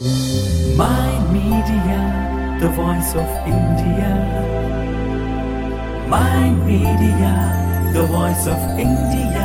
My Media, the voice of India. My Media, the voice of India.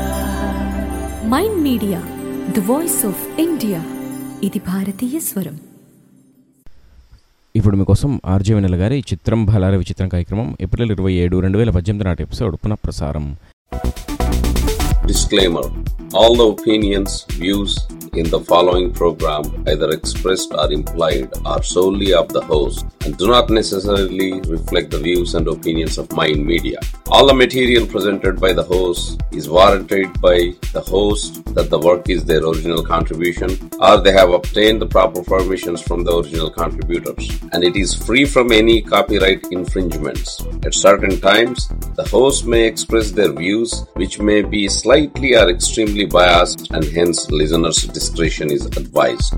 Mind media the voice of India ఇది భారతీయ స్వరం ఇప్పుడు మీకోసం RJ వెనెల గారి చిత్రం బలార విచిత్రం కార్యక్రమం ఏప్రిల్ ఇరవై ఏడు రెండు వేల పద్దెనిమిది నాటి ఎపిసోడ్ పునఃప్రసారం Disclaimer All the opinions, views in the following program, either expressed or implied, are solely of the host and do not necessarily reflect the views and opinions of Mind Media. All the material presented by the host is warranted by the host that the work is their original contribution or they have obtained the proper permissions from the original contributors and it is free from any copyright infringements. At certain times, the host may express their views which may be slightly or extremely biased and hence listeners' discretion is advised.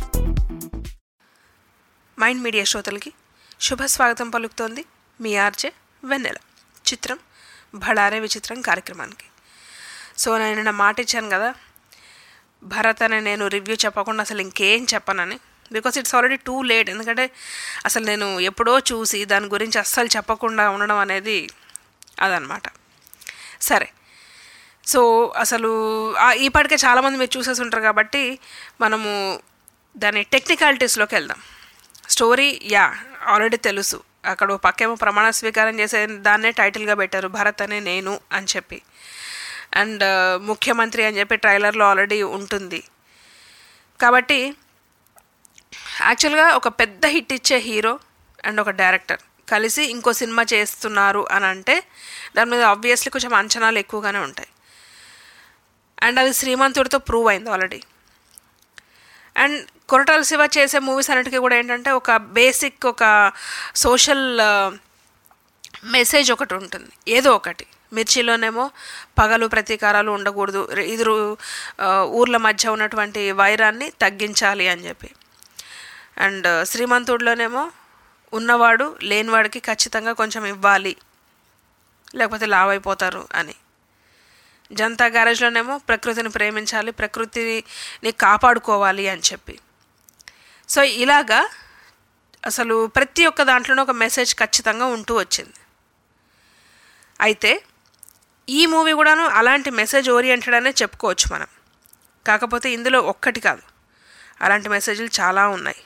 Mind media శ్రోతలకి శుభ స్వాగతం పలుకుతోంది మీ RJ వెన్నెల చిత్రం భడారే విచిత్రం కార్యక్రమానికి so నేను నా మాట ఇచ్చాను కదా భరత్ అనే నేను రివ్యూ చెప్పకుండా అసలు ఇంకేం చెప్పనని because it's already too late ఎందుకంటే అసలు నేను ఎప్పుడో చూసి దాని గురించి అస్సలు చెప్పకుండా ఉండడం అనేది అదనమాట సరే సో అసలు ఆ- ఈ పాటికే చాలామంది మీరు చూసేసి ఉంటారు కాబట్టి మనము దాని టెక్నికాలిటీస్లోకి వెళ్దాం స్టోరీ యా ఆల్రెడీ తెలుసు అక్కడ ఓ పక్కేమో ప్రమాణ స్వీకారం చేసే దాన్నే టైటిల్గా పెట్టారు భరత్ అనే నేను అని చెప్పి అండ్ ముఖ్యమంత్రి అని చెప్పి ట్రైలర్లో ఆల్రెడీ ఉంటుంది కాబట్టి యాక్చువల్గా ఒక పెద్ద హిట్ ఇచ్చే హీరో అండ్ ఒక డైరెక్టర్ కలిసి ఇంకో సినిమా చేస్తున్నారు అని అంటే దాని మీద ఆబ్వియస్లీ కొంచెం అంచనాలు ఎక్కువగానే ఉంటాయి అండ్ అది శ్రీమంతుడితో ప్రూవ్ అయింది ఆల్రెడీ అండ్ కొరటాల శివ చేసే మూవీస్ అన్నిటికీ కూడా ఏంటంటే ఒక బేసిక్ ఒక సోషల్ మెసేజ్ ఒకటి ఉంటుంది ఏదో ఒకటి మిర్చిలోనేమో పగలు ప్రతీకారాలు ఉండకూడదు రె- ఇద్దరు ఆ, ఊర్ల మధ్య ఉన్నటువంటి వైరాన్ని తగ్గించాలి అని చెప్పి అండ్ శ్రీమంతుడిలోనేమో ఉన్నవాడు లేనివాడికి ఖచ్చితంగా కొంచెం ఇవ్వాలి లేకపోతే లావ్ అయిపోతారు అని జనతా గ్యారేజ్లోనేమో ప్రకృతిని ప్రేమించాలి ప్రకృతిని కాపాడుకోవాలి అని చెప్పి సో ఇలాగా అసలు ప్రతి ఒక్క దాంట్లోనూ ఒక మెసేజ్ ఖచ్చితంగా ఉంటూ వచ్చింది అయితే ఈ మూవీ కూడాను అలాంటి మెసేజ్ ఓరియంటెడ్ అనే చెప్పుకోవచ్చు మనం కాకపోతే ఇందులో ఒక్కటి కాదు అలాంటి మెసేజ్లు చాలా ఉన్నాయి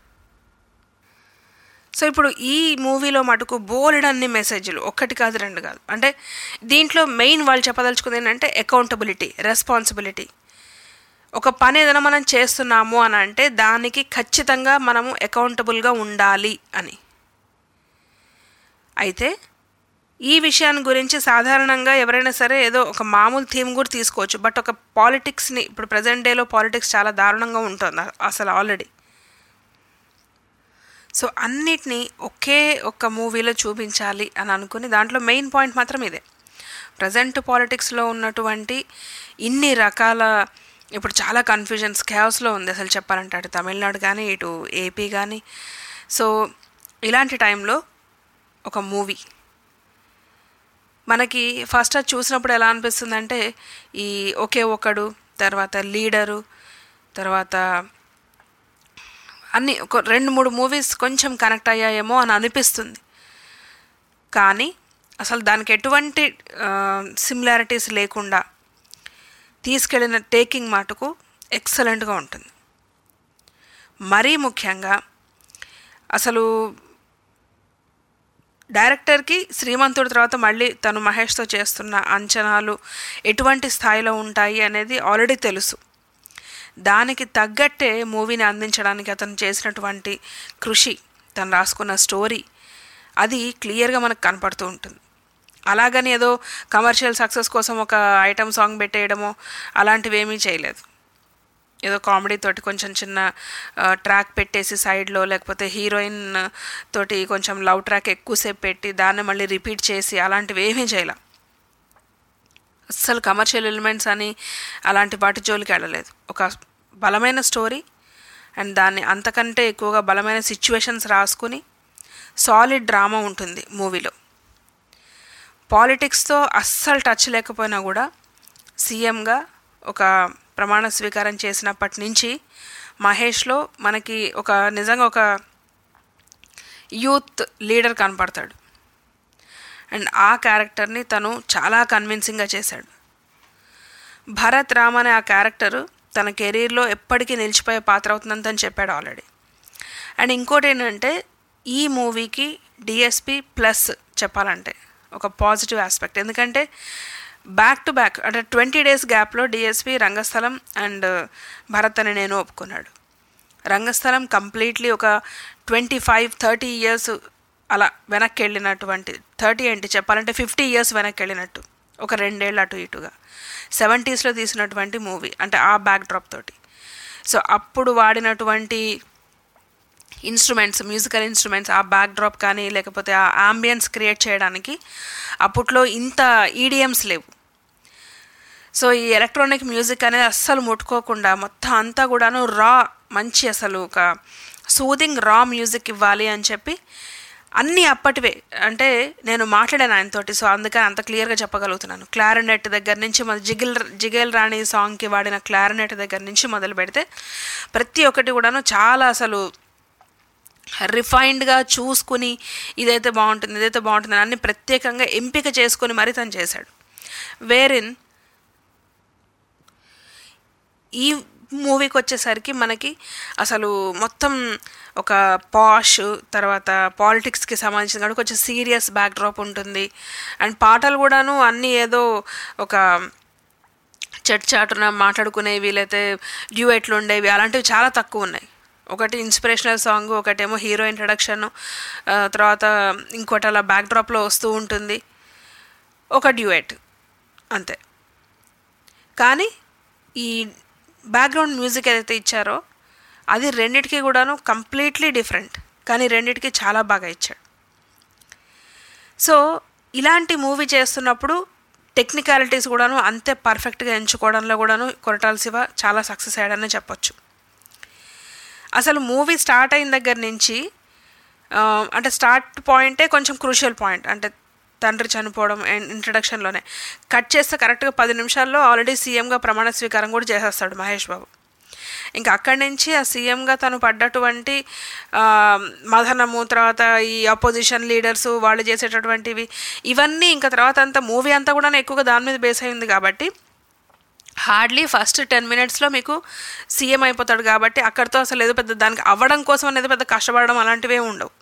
సో ఇప్పుడు ఈ మూవీలో మటుకు బోలెడన్ని మెసేజ్లు ఒక్కటి కాదు రెండు కాదు అంటే దీంట్లో మెయిన్ వాళ్ళు చెప్పదలుచుకుంది ఏంటంటే అకౌంటబిలిటీ రెస్పాన్సిబిలిటీ ఒక పని ఏదైనా మనం చేస్తున్నాము అని అంటే దానికి ఖచ్చితంగా మనము అకౌంటబుల్గా ఉండాలి అని అయితే ఈ విషయాన్ని గురించి సాధారణంగా ఎవరైనా సరే ఏదో ఒక మామూలు థీమ్ కూడా తీసుకోవచ్చు బట్ ఒక పాలిటిక్స్ని ఇప్పుడు ప్రజెంట్ డేలో పాలిటిక్స్ చాలా దారుణంగా ఉంటుంది అసలు ఆల్రెడీ సో అన్నిటినీ ఒకే ఒక్క మూవీలో చూపించాలి అని అనుకుని దాంట్లో మెయిన్ పాయింట్ మాత్రం ఇదే ప్రజెంట్ పాలిటిక్స్లో ఉన్నటువంటి ఇన్ని రకాల ఇప్పుడు చాలా కన్ఫ్యూజన్స్ క్యాస్లో ఉంది అసలు చెప్పాలంటే అటు తమిళనాడు కానీ ఇటు ఏపీ కానీ సో ఇలాంటి టైంలో ఒక మూవీ మనకి ఫస్ట్ అది చూసినప్పుడు ఎలా అనిపిస్తుందంటే ఈ ఒకే ఒకడు తర్వాత లీడరు తర్వాత అన్ని ఒక రెండు మూడు మూవీస్ కొంచెం కనెక్ట్ అయ్యాయేమో అని అనిపిస్తుంది కానీ అసలు దానికి ఎటువంటి సిమిలారిటీస్ లేకుండా తీసుకెళ్ళిన టేకింగ్ మాటకు ఎక్సలెంట్గా ఉంటుంది మరీ ముఖ్యంగా అసలు డైరెక్టర్కి శ్రీమంతుడి తర్వాత మళ్ళీ తను మహేష్తో చేస్తున్న అంచనాలు ఎటువంటి స్థాయిలో ఉంటాయి అనేది ఆల్రెడీ తెలుసు దానికి తగ్గట్టే మూవీని అందించడానికి అతను చేసినటువంటి కృషి తను రాసుకున్న స్టోరీ అది క్లియర్గా మనకు కనపడుతూ ఉంటుంది అలాగని ఏదో కమర్షియల్ సక్సెస్ కోసం ఒక ఐటమ్ సాంగ్ పెట్టేయడమో అలాంటివి ఏమీ చేయలేదు ఏదో కామెడీ తోటి కొంచెం చిన్న ట్రాక్ పెట్టేసి సైడ్లో లేకపోతే హీరోయిన్ తోటి కొంచెం లవ్ ట్రాక్ ఎక్కువసేపు పెట్టి దాన్ని మళ్ళీ రిపీట్ చేసి అలాంటివి ఏమీ చేయలే అస్సలు కమర్షియల్ ఎలిమెంట్స్ అని అలాంటి వాటి జోలికి వెళ్ళలేదు ఒక బలమైన స్టోరీ అండ్ దాన్ని అంతకంటే ఎక్కువగా బలమైన సిచ్యువేషన్స్ రాసుకుని సాలిడ్ డ్రామా ఉంటుంది మూవీలో పాలిటిక్స్తో అస్సలు టచ్ లేకపోయినా కూడా సీఎంగా ఒక ప్రమాణ స్వీకారం చేసినప్పటి నుంచి మహేష్లో మనకి ఒక నిజంగా ఒక యూత్ లీడర్ కనపడతాడు అండ్ ఆ క్యారెక్టర్ని తను చాలా కన్విన్సింగ్గా చేశాడు భరత్ రామ్ అనే ఆ క్యారెక్టర్ తన కెరీర్లో ఎప్పటికీ నిలిచిపోయే పాత్ర అవుతుందని తను చెప్పాడు ఆల్రెడీ అండ్ ఇంకోటి ఏంటంటే ఈ మూవీకి డిఎస్పి ప్లస్ చెప్పాలంటే ఒక పాజిటివ్ ఆస్పెక్ట్ ఎందుకంటే బ్యాక్ టు బ్యాక్ అంటే ట్వంటీ డేస్ గ్యాప్లో డిఎస్పి రంగస్థలం అండ్ భరత్ అని నేను ఒప్పుకున్నాడు రంగస్థలం కంప్లీట్లీ ఒక ట్వంటీ ఫైవ్ థర్టీ ఇయర్స్ అలా వెనక్కి వెళ్ళినటువంటి థర్టీ ఏంటి చెప్పాలంటే ఫిఫ్టీ ఇయర్స్ వెనక్కి వెళ్ళినట్టు ఒక రెండేళ్ళు అటు ఇటుగా సెవెంటీస్లో తీసినటువంటి మూవీ అంటే ఆ బ్యాక్ డ్రాప్ తోటి సో అప్పుడు వాడినటువంటి ఇన్స్ట్రుమెంట్స్ మ్యూజికల్ ఇన్స్ట్రుమెంట్స్ ఆ బ్యాక్ డ్రాప్ కానీ లేకపోతే ఆ ఆంబియన్స్ క్రియేట్ చేయడానికి అప్పట్లో ఇంత ఈడిఎమ్స్ లేవు సో ఈ ఎలక్ట్రానిక్ మ్యూజిక్ అనేది అస్సలు ముట్టుకోకుండా మొత్తం అంతా కూడాను రా మంచి అసలు ఒక సూదింగ్ రా మ్యూజిక్ ఇవ్వాలి అని చెప్పి అన్నీ అప్పటివే అంటే నేను మాట్లాడాను ఆయనతోటి సో అందుకని అంత క్లియర్గా చెప్పగలుగుతున్నాను క్లారినెట్ దగ్గర నుంచి మన జిగిల్ జిగేల్ రాణి సాంగ్కి వాడిన క్లారినెట్ దగ్గర నుంచి మొదలు పెడితే ప్రతి ఒక్కటి కూడాను చాలా అసలు రిఫైన్డ్గా చూసుకుని ఇదైతే బాగుంటుంది ఇదైతే బాగుంటుంది అన్ని ప్రత్యేకంగా ఎంపిక చేసుకుని మరీ తను చేశాడు వేరిన్ ఈ మూవీకి వచ్చేసరికి మనకి అసలు మొత్తం ఒక పాష్ తర్వాత పాలిటిక్స్కి సంబంధించిన కూడా కొంచెం సీరియస్ బ్యాక్ డ్రాప్ ఉంటుంది అండ్ పాటలు కూడాను అన్నీ ఏదో ఒక చట్చాటున మాట్లాడుకునేవి లేకపోతే డ్యూయెట్లు ఉండేవి అలాంటివి చాలా తక్కువ ఉన్నాయి ఒకటి ఇన్స్పిరేషనల్ సాంగ్ ఒకటేమో హీరో ఇంట్రడక్షన్ తర్వాత ఇంకోటి అలా బ్యాక్ డ్రాప్లో వస్తూ ఉంటుంది ఒక డ్యూయెట్ అంతే కానీ ఈ బ్యాక్గ్రౌండ్ మ్యూజిక్ ఏదైతే ఇచ్చారో అది రెండిటికి కూడాను కంప్లీట్లీ డిఫరెంట్ కానీ రెండిటికి చాలా బాగా ఇచ్చాడు సో ఇలాంటి మూవీ చేస్తున్నప్పుడు టెక్నికాలిటీస్ కూడాను అంతే పర్ఫెక్ట్గా ఎంచుకోవడంలో కూడాను కొరటాల శివ చాలా సక్సెస్ అయ్యాడని చెప్పొచ్చు అసలు మూవీ స్టార్ట్ అయిన దగ్గర నుంచి ఆ, అంటే స్టార్ట్ పాయింటే కొంచెం క్రూషియల్ పాయింట్ అంటే తండ్రి చనిపోవడం ఇంట్రడక్షన్లోనే కట్ చేస్తే కరెక్ట్గా పది నిమిషాల్లో ఆల్రెడీ సీఎంగా ప్రమాణ స్వీకారం కూడా చేసేస్తాడు మహేష్ బాబు ఇంకా అక్కడి నుంచి ఆ సీఎంగా తను పడ్డటువంటి ఆ, మదనము తర్వాత ఈ అపోజిషన్ లీడర్స్ వాళ్ళు చేసేటటువంటివి ఇవన్నీ ఇంకా తర్వాత అంతా మూవీ అంతా కూడా ఎక్కువగా దాని మీద బేస్ అయింది కాబట్టి హార్డ్లీ ఫస్ట్ టెన్ మినిట్స్లో మీకు సీఎం అయిపోతాడు కాబట్టి అక్కడితో అసలు ఏదో పెద్ద దానికి అవ్వడం కోసం అనేది పెద్ద కష్టపడడం అలాంటివే ఉండవు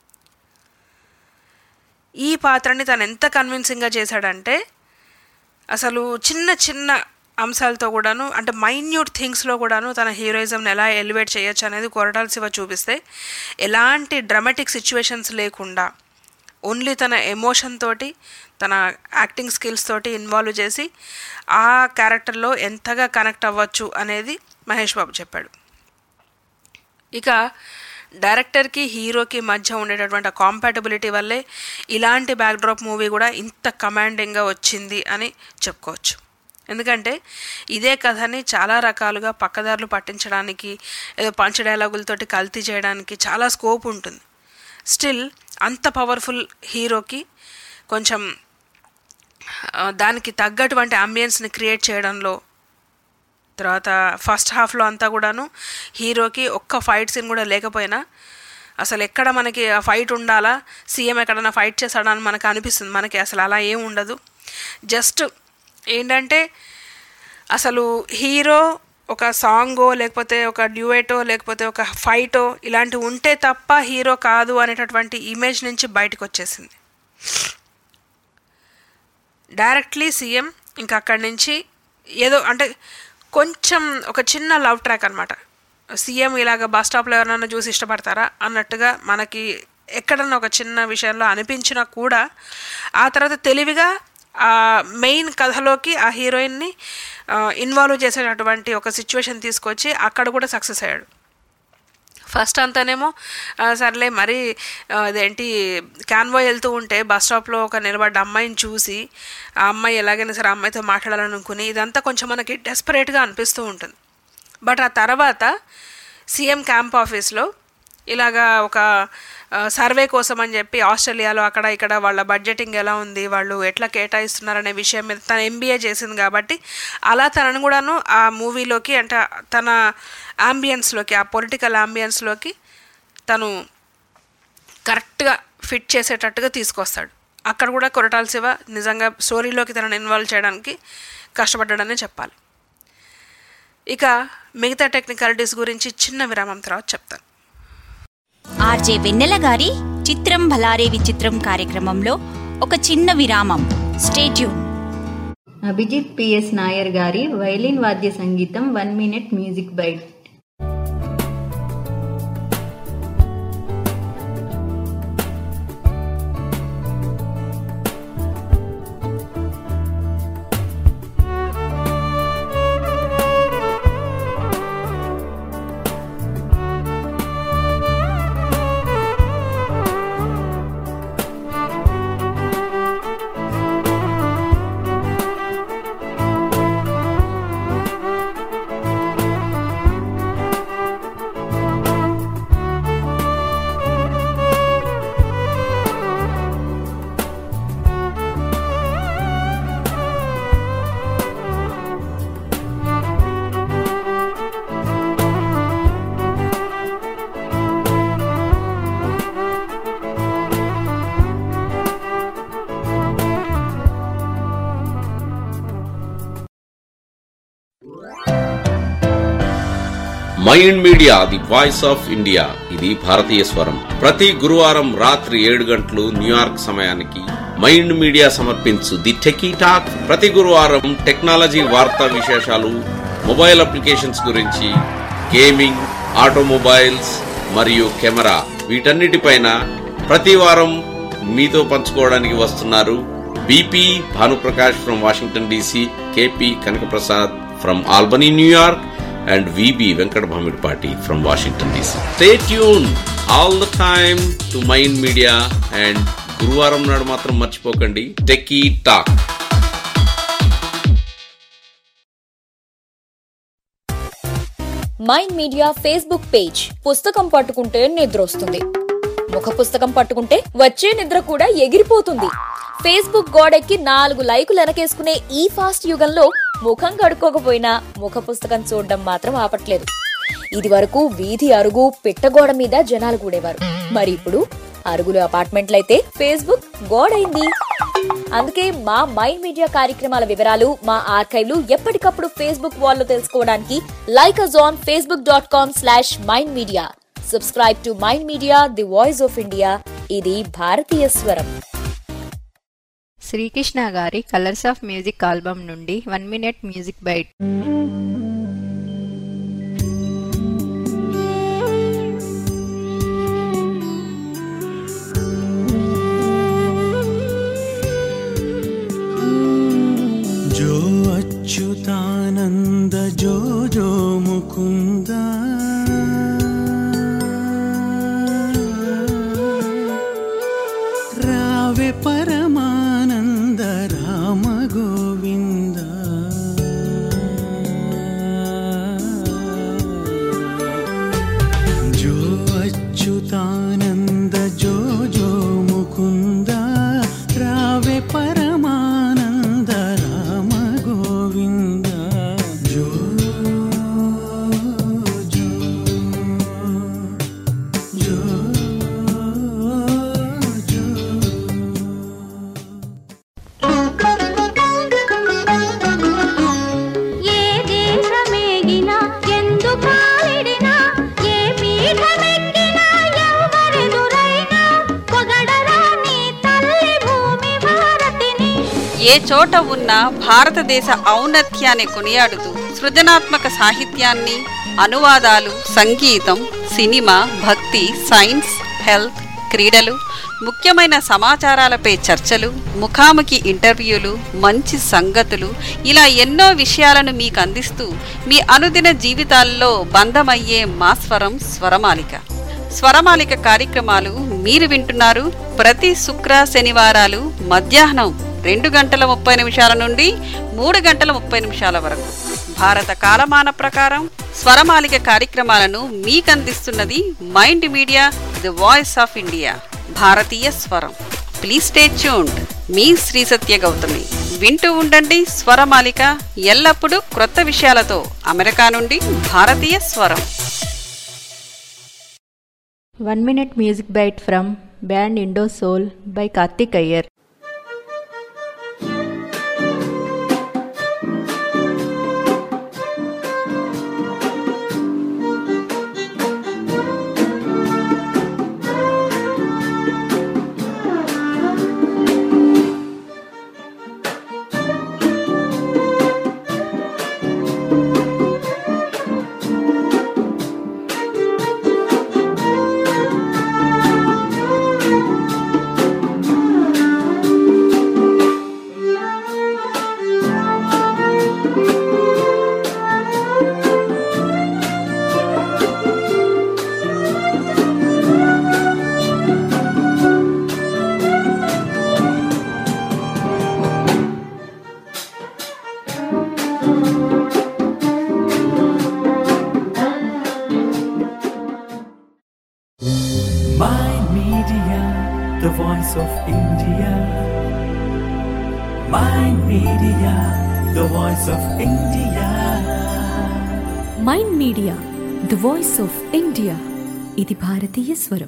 ఈ పాత్రని తను ఎంత కన్విన్సింగ్గా చేశాడంటే అసలు చిన్న చిన్న అంశాలతో కూడాను అంటే మైన్యూట్ థింగ్స్లో కూడాను తన హీరోయిజంని ఎలా ఎలివేట్ చేయొచ్చు అనేది కొరటాల శివ చూపిస్తే ఎలాంటి డ్రమాటిక్ సిచ్యువేషన్స్ లేకుండా ఓన్లీ తన ఎమోషన్ తోటి తన యాక్టింగ్ స్కిల్స్ తోటి ఇన్వాల్వ్ చేసి ఆ క్యారెక్టర్లో ఎంతగా కనెక్ట్ అవ్వచ్చు అనేది మహేష్ బాబు చెప్పాడు ఇక డైరెక్టర్కి హీరోకి మధ్య ఉండేటటువంటి ఆ కాంపాటబిలిటీ వల్లే ఇలాంటి బ్యాక్డ్రాప్ మూవీ కూడా ఇంత కమాండింగ్గా వచ్చింది అని చెప్పుకోవచ్చు ఎందుకంటే ఇదే కథని చాలా రకాలుగా పక్కదారులు పట్టించడానికి ఏదో పంచ డైలాగులతోటి కల్తీ చేయడానికి చాలా స్కోప్ ఉంటుంది స్టిల్ అంత పవర్ఫుల్ హీరోకి కొంచెం ఆ, దానికి తగ్గటువంటి అంబియన్స్ని క్రియేట్ చేయడంలో తర్వాత ఫస్ట్ హాఫ్లో అంతా కూడాను హీరోకి ఒక్క ఫైట్ సీన్ కూడా లేకపోయినా అసలు ఎక్కడ మనకి ఆ ఫైట్ ఉండాలా సీఎం ఎక్కడన్నా ఫైట్ చేస్తాడా అని మనకు అనిపిస్తుంది మనకి అసలు అలా ఏం ఉండదు జస్ట్ ఏంటంటే అసలు హీరో ఒక సాంగో లేకపోతే ఒక డ్యూయేటో లేకపోతే ఒక ఫైటో ఇలాంటివి ఉంటే తప్ప హీరో కాదు అనేటటువంటి ఇమేజ్ నుంచి బయటకు వచ్చేసింది డైరెక్ట్లీ సీఎం ఇంకా అక్కడి నుంచి ఏదో అంటే కొంచెం ఒక చిన్న లవ్ ట్రాక్ అనమాట సీఎం ఇలాగ బస్ స్టాప్లో ఎవరైనా చూసి ఇష్టపడతారా అన్నట్టుగా మనకి ఎక్కడన్నా ఒక చిన్న విషయంలో అనిపించినా కూడా ఆ తర్వాత తెలివిగా ఆ మెయిన్ కథలోకి ఆ హీరోయిన్ని ఇన్వాల్వ్ చేసేటటువంటి ఒక సిచ్యువేషన్ తీసుకొచ్చి అక్కడ కూడా సక్సెస్ అయ్యాడు ఫస్ట్ అంతానేమో ఆ, సర్లే మరి ఆ, అదేంటి క్యాన్వాయ్ వెళ్తూ ఉంటే బస్ స్టాప్లో ఒక నిలబడ్డ అమ్మాయిని చూసి ఆ అమ్మాయి ఎలాగైనా సరే ఆ అమ్మాయితో మాట్లాడాలని అనుకుని ఇదంతా కొంచెం మనకి డెస్పరేట్గా అనిపిస్తూ ఉంటుంది బట్ ఆ తర్వాత సీఎం క్యాంప్ ఆఫీస్లో ఇలాగా ఒక ఆ, సర్వే కోసం అని చెప్పి ఆస్ట్రేలియాలో అక్కడ ఇక్కడ వాళ్ళ బడ్జెటింగ్ ఎలా ఉంది వాళ్ళు ఎట్లా కేటాయిస్తున్నారు అనే విషయం మీద తను ఎంబీఏ చేసింది కాబట్టి అలా తనను కూడాను ఆ మూవీలోకి అంటే తన అంబియన్స్లోకి ఆ పొలిటికల్ అంబియన్స్లోకి తను కరెక్ట్గా ఫిట్ చేసేటట్టుగా తీసుకొస్తాడు అక్కడ కూడా కొరటాల శివ నిజంగా స్టోరీలోకి తనను ఇన్వాల్వ్ చేయడానికి కష్టపడ్డాడనే చెప్పాలి ఇక మిగతా టెక్నికాలిటీస్ గురించి చిన్న విరామం తర్వాత చెప్తాను ఆర్జే వెన్నెల గారి చిత్రం భలారే విచిత్రం కార్యక్రమంలో ఒక చిన్న విరామం స్టేట్యూన్ అభిజిత్ పిఎస్ నాయర్ గారి వైలిన్ వాద్య సంగీతం one minute music bite mind media the voice of India ఇది భారతీయ స్వరం ప్రతి గురువారం రాత్రి ఏడు గంటలు న్యూయార్క్ సమయానికి మైండ్ మీడియా సమర్పించు ది టెకీ టాక్ ప్రతి గురువారం టెక్నాలజీ వార్తా విశేషాలు మొబైల్ అప్లికేషన్స్ గురించి గేమింగ్ ఆటోమొబైల్స్ మరియు కెమెరా వీటన్నిటిపైన ప్రతి వారం మీతో పంచుకోవడానికి వస్తున్నారు BP Bhanuprakash from Washington DC KP Kanakaprasad from Albany New York and VB Venkat Bhamidpati from Washington DC. Stay tuned all the time to Mind Media and గురువారం నాడు మాత్రం మర్చిపోకండి techie talk mind media Facebook page పుస్తకం పట్టుకుంటే నిద్ర వస్తుంది ముఖ పుస్తకం పట్టుకుంటే వచ్చే నిద్ర కూడా ఎగిరిపోతుంది ఫేస్బుక్ గోడెక్కి నాలుగు లైకులు వెనకేసుకునే ఈ ఫాస్ట్ యుగంలో ముఖం కడుక్కోకపోయినా ముఖ పుస్తకం చూడడం మాత్రం ఆపట్లేదు ఇది వరకు వీధి అరుగు పిట్టగోడ మీద జనాలు కూడేవారు మరి ఇప్పుడు అరుగులు అపార్ట్మెంట్లయితే ఫేస్బుక్ గోడైంది అందుకే మా మైండ్ మీడియా కార్యక్రమాల వివరాలు మా ఆర్కైవ్లు ఎప్పటికప్పుడు ఫేస్బుక్ వాల్లో తెలుసుకోవడానికి like us on Facebook dot com slash mind media subscribe to mind media the voice of India ఇది భారతీయ స్వరం శ్రీకృష్ణ గారి కలర్స్ ఆఫ్ మ్యూజిక్ ఆల్బమ్ నుండి వన్ మినిట్ మ్యూజిక్ బైట్ जो अच्युतानन्द जो जो मुकुन्द रावे परमानन्द राम गोविन्द जो अच्युतानन्द जो जो मुकुन्द रावे परमानन्द राम गोविन्द जो जो जो जो ఏ దేశమేగినా ఎందు కాలిడినా ఏ పీఠమెక్కినా ఎవరెదురైనా పొగడరా నీ తల్లి భూమి భారతిని ఏ చోట ఉన్న భారతదేశ ఔన్నత్యాన్ని కొనియాడుతూ సృజనాత్మక సాహిత్యాన్ని అనువాదాలు సంగీతం సినిమా భక్తి సైన్స్ హెల్త్ క్రీడలు ముఖ్యమైన సమాచారాలపై చర్చలు ముఖాముఖి ఇంటర్వ్యూలు మంచి సంగతులు ఇలా ఎన్నో విషయాలను మీకు అందిస్తూ మీ అనుదిన జీవితాల్లో బంధమయ్యే మా స్వరం స్వరమాలిక స్వరమాలిక కార్యక్రమాలు మీరు వింటున్నారు ప్రతి శుక్ర శనివారాలు మధ్యాహ్నం రెండు గంటల ముప్పై నిమిషాల నుండి మూడు గంటల ముప్పై నిమిషాల వరకు భారత కాలమాన ప్రకారం స్వరమాలిక కార్యక్రమాలను మీకందిస్తున్నది mind media the voice of India భారతీయ స్వరం ప్లీజ్ స్టే ట్యూన్డ్ మీ శ్రీ సత్య గౌతమి వింటూ ఉండండి స్వరమాలిక ఎల్లప్పుడూ క్రొత్త విషయాలతో అమెరికా నుండి భారతీయ స్వరం one minute music bite from band Indo soul by Karthik Iyer Mind Media, the voice of India. Mind Media, the voice of India. Mind media the voice of India ఇది భారతీయ స్వరం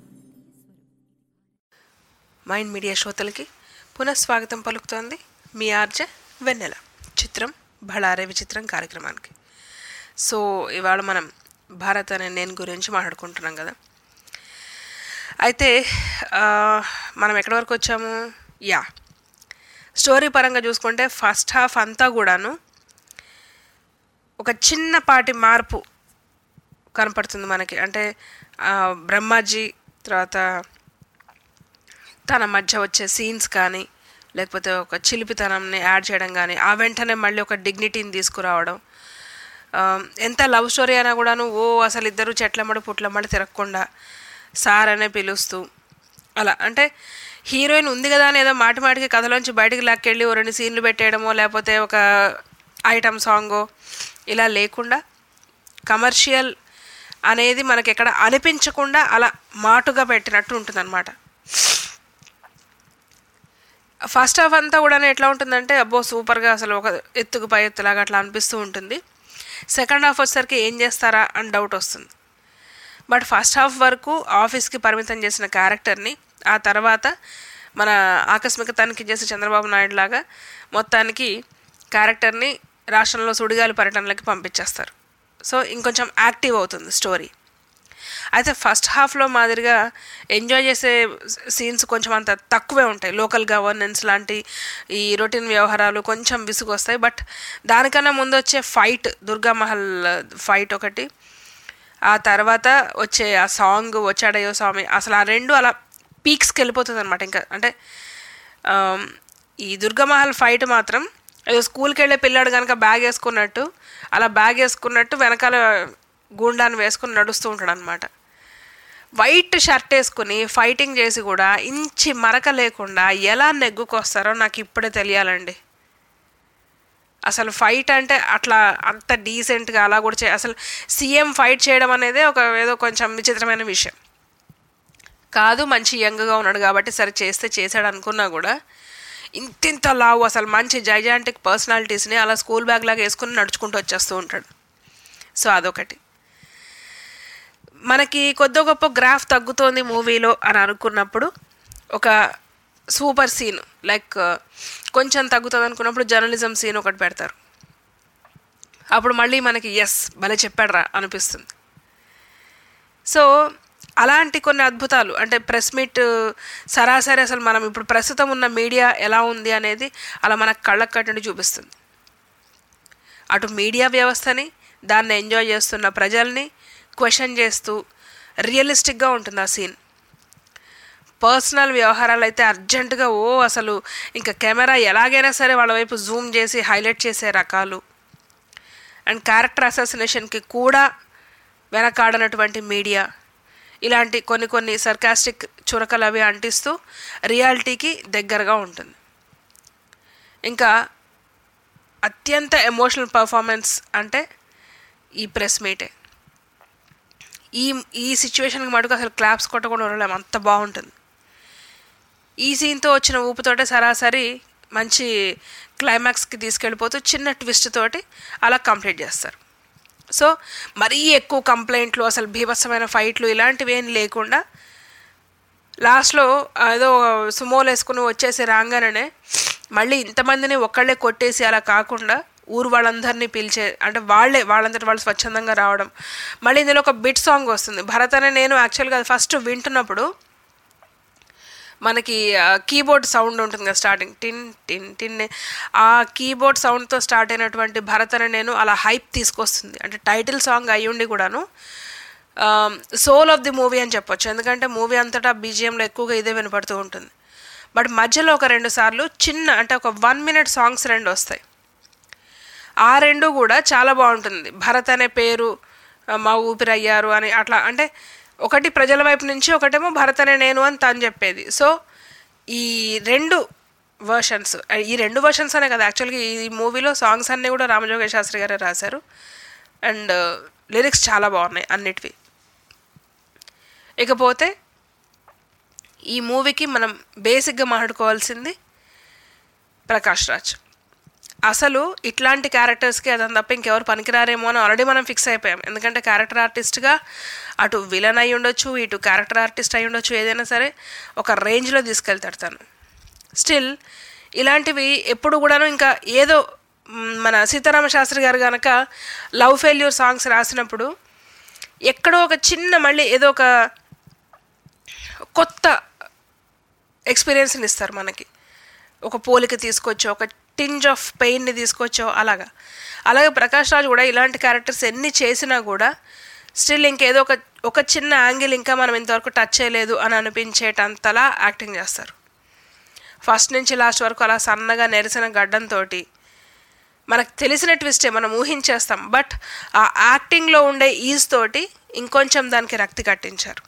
మైండ్ మీడియా శ్రోతలకి పునఃస్వాగతం పలుకుతోంది మీ ఆర్జే వెన్నెల చిత్రం బళారే విచిత్రం కార్యక్రమానికి సో ఇవాళ మనం భారత్ అనే నేను గురించి మాట్లాడుకుంటున్నాం కదా అయితే ఆ, మనం ఎక్కడి వరకు వచ్చాము యా స్టోరీ పరంగా చూసుకుంటే ఫస్ట్ హాఫ్ అంతా కూడాను ఒక చిన్నపాటి మార్పు కనపడుతుంది మనకి అంటే ఆ, బ్రహ్మాజీ తర్వాత తన మధ్య వచ్చే సీన్స్ కానీ లేకపోతే ఒక చిలిపితనంని యాడ్ చేయడం కానీ ఆ వెంటనే మళ్ళీ ఒక డిగ్నిటీని తీసుకురావడం ఆ, ఎంత లవ్ స్టోరీ అయినా కూడాను ఓ అసలు ఇద్దరు చెట్లమ్మడి పుట్లమ్మడి తిరగకుండా సార్ అనే పిలుస్తూ అలా అంటే హీరోయిన్ ఉంది కదా అని ఏదో మాటి మాటికి కథలోంచి బయటికి లాక్కెళ్ళి ఓ రెండు సీన్లు పెట్టేయడమో లేకపోతే ఒక ఐటమ్ సాంగో ఇలా లేకుండా కమర్షియల్ అనేది మనకి ఎక్కడ అనిపించకుండా అలా మాటుగా పెట్టినట్టు ఉంటుందన్నమాట ఫస్ట్ హాఫ్ అంతా కూడా ఎట్లా ఉంటుందంటే అబ్బో సూపర్గా అసలు ఒక ఎత్తుకు పై ఎత్తులాగా అట్లా అనిపిస్తూ ఉంటుంది సెకండ్ హాఫ్ వచ్చేసరికి ఏం చేస్తారా అని డౌట్ వస్తుంది బట్ ఫస్ట్ హాఫ్ వరకు ఆఫీస్కి పరిమితం చేసిన క్యారెక్టర్ని ఆ తర్వాత మన ఆకస్మిక తనిఖీ చేసే చంద్రబాబు నాయుడు లాగా మొత్తానికి క్యారెక్టర్ని రాష్ట్రంలో సుడిగాలి పర్యటనలకి పంపించేస్తారు సో ఇంకొంచెం యాక్టివ్ అవుతుంది స్టోరీ అయితే ఫస్ట్ హాఫ్లో మాదిరిగా ఎంజాయ్ చేసే సీన్స్ కొంచెం అంత తక్కువే ఉంటాయి లోకల్ గవర్నెన్స్ లాంటి ఈ రొటీన్ వ్యవహారాలు కొంచెం విసుగు వస్తాయి బట్ దానికన్నా ముందు వచ్చే ఫైట్ దుర్గామహల్ ఫైట్ ఒకటి ఆ తర్వాత వచ్చే ఆ సాంగ్ వచ్చాడయ్యో స్వామి అసలు ఆ రెండు అలా పీక్స్కి వెళ్ళిపోతుంది అనమాట ఇంకా అంటే ఆమ్, ఈ దుర్గమహల్ ఫైట్ మాత్రం ఏదో స్కూల్కి వెళ్ళే పిల్లాడు కనుక బ్యాగ్ వేసుకున్నట్టు అలా బ్యాగ్ వేసుకున్నట్టు వెనకాల గూండాన్ని వేసుకుని నడుస్తూ ఉంటాడు అనమాట వైట్ షర్ట్ వేసుకుని ఫైటింగ్ చేసి కూడా ఇంచి మరక లేకుండా ఎలా నెగ్గుకొస్తారో నాకు ఇప్పుడే తెలియాలండి అసలు ఫైట్ అంటే అట్లా అంత డీసెంట్గా అలా కూడా చే అసలు సీఎం ఫైట్ చేయడం అనేది ఒక ఏదో కొంచెం విచిత్రమైన విషయం కాదు మంచి యంగ్గా ఉన్నాడు కాబట్టి సరే చేస్తే చేశాడు అనుకున్నా కూడా ఇంతింత లావు అసలు మంచి జైజాంటిక్ పర్సనాలిటీస్ని అలా స్కూల్ బ్యాగ్ లాగా వేసుకుని నడుచుకుంటూ వచ్చేస్తూ ఉంటాడు సో అదొకటి మనకి కొద్ది గొప్ప గ్రాఫ్ తగ్గుతోంది మూవీలో అని అనుకున్నప్పుడు ఒక సూపర్ సీన్ లైక్ కొంచెం తగ్గుతుంది అనుకున్నప్పుడు జర్నలిజం సీన్ ఒకటి పెడతారు అప్పుడు మళ్ళీ మనకి ఎస్ భలే చెప్పాడురా అనిపిస్తుంది సో అలాంటి కొన్ని అద్భుతాలు అంటే ప్రెస్ మీట్ సరాసరి అసలు మనం ఇప్పుడు ప్రస్తుతం ఉన్న మీడియా ఎలా ఉంది అనేది అలా మన కళ్ళకు కట్టినట్టు చూపిస్తుంది అటు మీడియా వ్యవస్థని దాన్ని ఎంజాయ్ చేస్తున్న ప్రజల్ని క్వశ్చన్ చేస్తూ రియలిస్టిక్గా ఉంటుంది ఆ సీన్ పర్సనల్ వ్యవహారాలు అయితే అర్జెంటుగా ఓ అసలు ఇంకా కెమెరా ఎలాగైనా సరే వాళ్ళ వైపు జూమ్ చేసి హైలైట్ చేసే రకాలు అండ్ క్యారెక్టర్ అసాసినేషన్కి కూడా వెనకాడనటువంటి మీడియా ఇలాంటి కొన్ని కొన్ని సర్కాస్టిక్ చురకలు అవి అంటిస్తూ రియాలిటీకి దగ్గరగా ఉంటుంది ఇంకా అత్యంత ఎమోషనల్ పర్ఫార్మెన్స్ అంటే ఈ ప్రెస్ మీటే ఈ ఈ సిచ్యువేషన్కి మటుకు అసలు క్లాప్స్ కొట్టకుండా ఉండలేము అంత బాగుంటుంది ఈ సీన్తో వచ్చిన ఊపుతోటే సరాసరి మంచి క్లైమాక్స్కి తీసుకెళ్ళిపోతూ చిన్న ట్విస్ట్ తోటి అలా కంప్లీట్ చేస్తారు సో మరీ ఎక్కువ కంప్లైంట్లు అసలు బీభత్సమైన ఫైట్లు ఇలాంటివి ఏం లేకుండా లాస్ట్లో ఏదో సుమోలు వేసుకుని వచ్చేసి రాగానే మళ్ళీ ఇంతమందిని ఒక్కళ్ళే కొట్టేసి అలా కాకుండా ఊరు వాళ్ళందరినీ పిలిచే అంటే వాళ్ళే వాళ్ళంతటి వాళ్ళు స్వచ్ఛందంగా రావడం మళ్ళీ ఇందులో ఒక బిట్ సాంగ్ వస్తుంది భరత్ అనే నేను యాక్చువల్గా ఫస్ట్ వింటున్నప్పుడు మనకి కీబోర్డ్ సౌండ్ ఉంటుంది కదా స్టార్టింగ్ టిన్ టిన్ టిన్ ఆ కీబోర్డ్ సౌండ్తో స్టార్ట్ అయినటువంటి భరత్ అనే నేను అలా హైప్ తీసుకొస్తుంది అంటే టైటిల్ సాంగ్ అయ్యుండి కూడాను సోల్ ఆఫ్ ది మూవీ అని చెప్పొచ్చు ఎందుకంటే మూవీ అంతటా బీజిఎంలో ఎక్కువగా ఇదే వినపడుతూ ఉంటుంది బట్ మధ్యలో ఒక రెండు సార్లు చిన్న అంటే ఒక వన్ మినిట్ సాంగ్స్ రెండు వస్తాయి ఆ రెండు కూడా చాలా బాగుంటుంది భరత్ అనే పేరు ఆ, మా ఊపిరయ్యారు అని అట్లా అంటే ఒకటి ప్రజల వైపు నుంచి ఒకటేమో భరత్ అనే నేను అని తను చెప్పేది సో ఈ రెండు వర్షన్స్ ఈ రెండు వర్షన్స్ అనే కదా యాక్చువల్గా ఈ మూవీలో సాంగ్స్ అన్నీ కూడా రామజోగేశ్ శాస్త్రి గారే రాశారు అండ్ లిరిక్స్ చాలా బాగున్నాయి అన్నిటివి ఇకపోతే ఈ మూవీకి మనం బేసిక్గా మాట్లాడుకోవాల్సింది ప్రకాష్ రాజ్ అసలు ఇట్లాంటి క్యారెక్టర్స్కి అతను తప్ప ఇంకెవరు పనికిరారేమో అని ఆల్రెడీ మనం ఫిక్స్ అయిపోయాం ఎందుకంటే క్యారెక్టర్ ఆర్టిస్ట్గా అటు విలన్ అయి ఉండొచ్చు ఇటు క్యారెక్టర్ ఆర్టిస్ట్ అయి ఉండొచ్చు ఏదైనా సరే ఒక రేంజ్లో తీసుకెళ్తాడు తను స్టిల్ ఇలాంటివి ఎప్పుడు కూడాను ఇంకా ఏదో మ్, మన సీతారామ శాస్త్రి గారు కనుక లవ్ ఫెయిల్యూర్ సాంగ్స్ రాసినప్పుడు ఎక్కడో ఒక చిన్న మళ్ళీ ఏదో ఒక కొత్త ఎక్స్పీరియన్స్ని ఇస్తారు మనకి ఒక పోలిక తీసుకొచ్చో ఒక టింజ్ ఆఫ్ పెయిన్ని తీసుకొచ్చో అలాగా అలాగే ప్రకాష్ రాజ్ కూడా ఇలాంటి క్యారెక్టర్స్ ఎన్ని చేసినా కూడా స్టిల్ ఇంకేదో ఒక ఒక చిన్న యాంగిల్ ఇంకా మనం ఇంతవరకు టచ్ చేయలేదు అని అనిపించేటంతలా యాక్టింగ్ చేస్తారు ఫస్ట్ నుంచి లాస్ట్ వరకు అలా సన్నగా నెరిసిన గడ్డంతో మనకు తెలిసిన ట్విస్టే మనం ఊహించేస్తాం బట్ ఆ యాక్టింగ్లో ఉండే ఈజ్ తోటి ఇంకొంచెం దానికి రక్తి కట్టించారు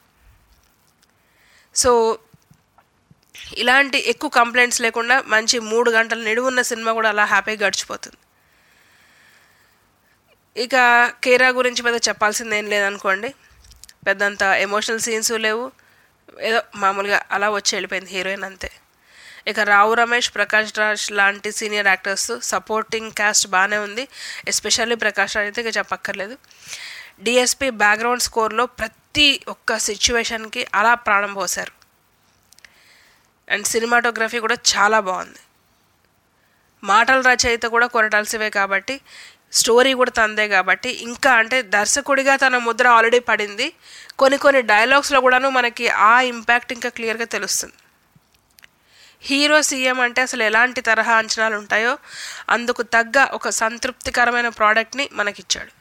సో ఇలాంటి ఎక్కువ కంప్లైంట్స్ లేకుండా మంచి మూడు గంటలు నిడువున్న సినిమా కూడా అలా హ్యాపీగా గడిచిపోతుంది ఇక కేరా గురించి పెద్ద చెప్పాల్సింది ఏం లేదనుకోండి పెద్దంత ఎమోషనల్ సీన్స్ లేవు ఏదో మామూలుగా అలా వచ్చి వెళ్ళిపోయింది హీరోయిన్ అంతే ఇక రావు రమేష్ ప్రకాష్ రాజ్ లాంటి సీనియర్ యాక్టర్స్ సపోర్టింగ్ క్యాస్ట్ బాగానే ఉంది ఎస్పెషల్లీ ప్రకాష్ రాజ్ అయితే ఇక చెప్పక్కర్లేదు డిఎస్పి బ్యాక్గ్రౌండ్ స్కోర్లో ప్రతి ఒక్క సిచ్యువేషన్కి అలా ప్రాణం పోశారు అండ్ సినిమాటోగ్రఫీ కూడా చాలా బాగుంది మాటల రచయిత కూడా కొరటాల్సివే కాబట్టి స్టోరీ కూడా తందే కాబట్టి ఇంకా అంటే దర్శకుడిగా తన ముద్ర ఆల్రెడీ పడింది కొన్ని కొన్ని డైలాగ్స్లో కూడాను మనకి ఆ ఇంపాక్ట్ ఇంకా క్లియర్గా తెలుస్తుంది హీరో సీఎం అంటే అసలు ఎలాంటి తరహా అంచనాలు ఉంటాయో అందుకు తగ్గ ఒక సంతృప్తికరమైన ప్రోడక్ట్ని మనకిచ్చాడు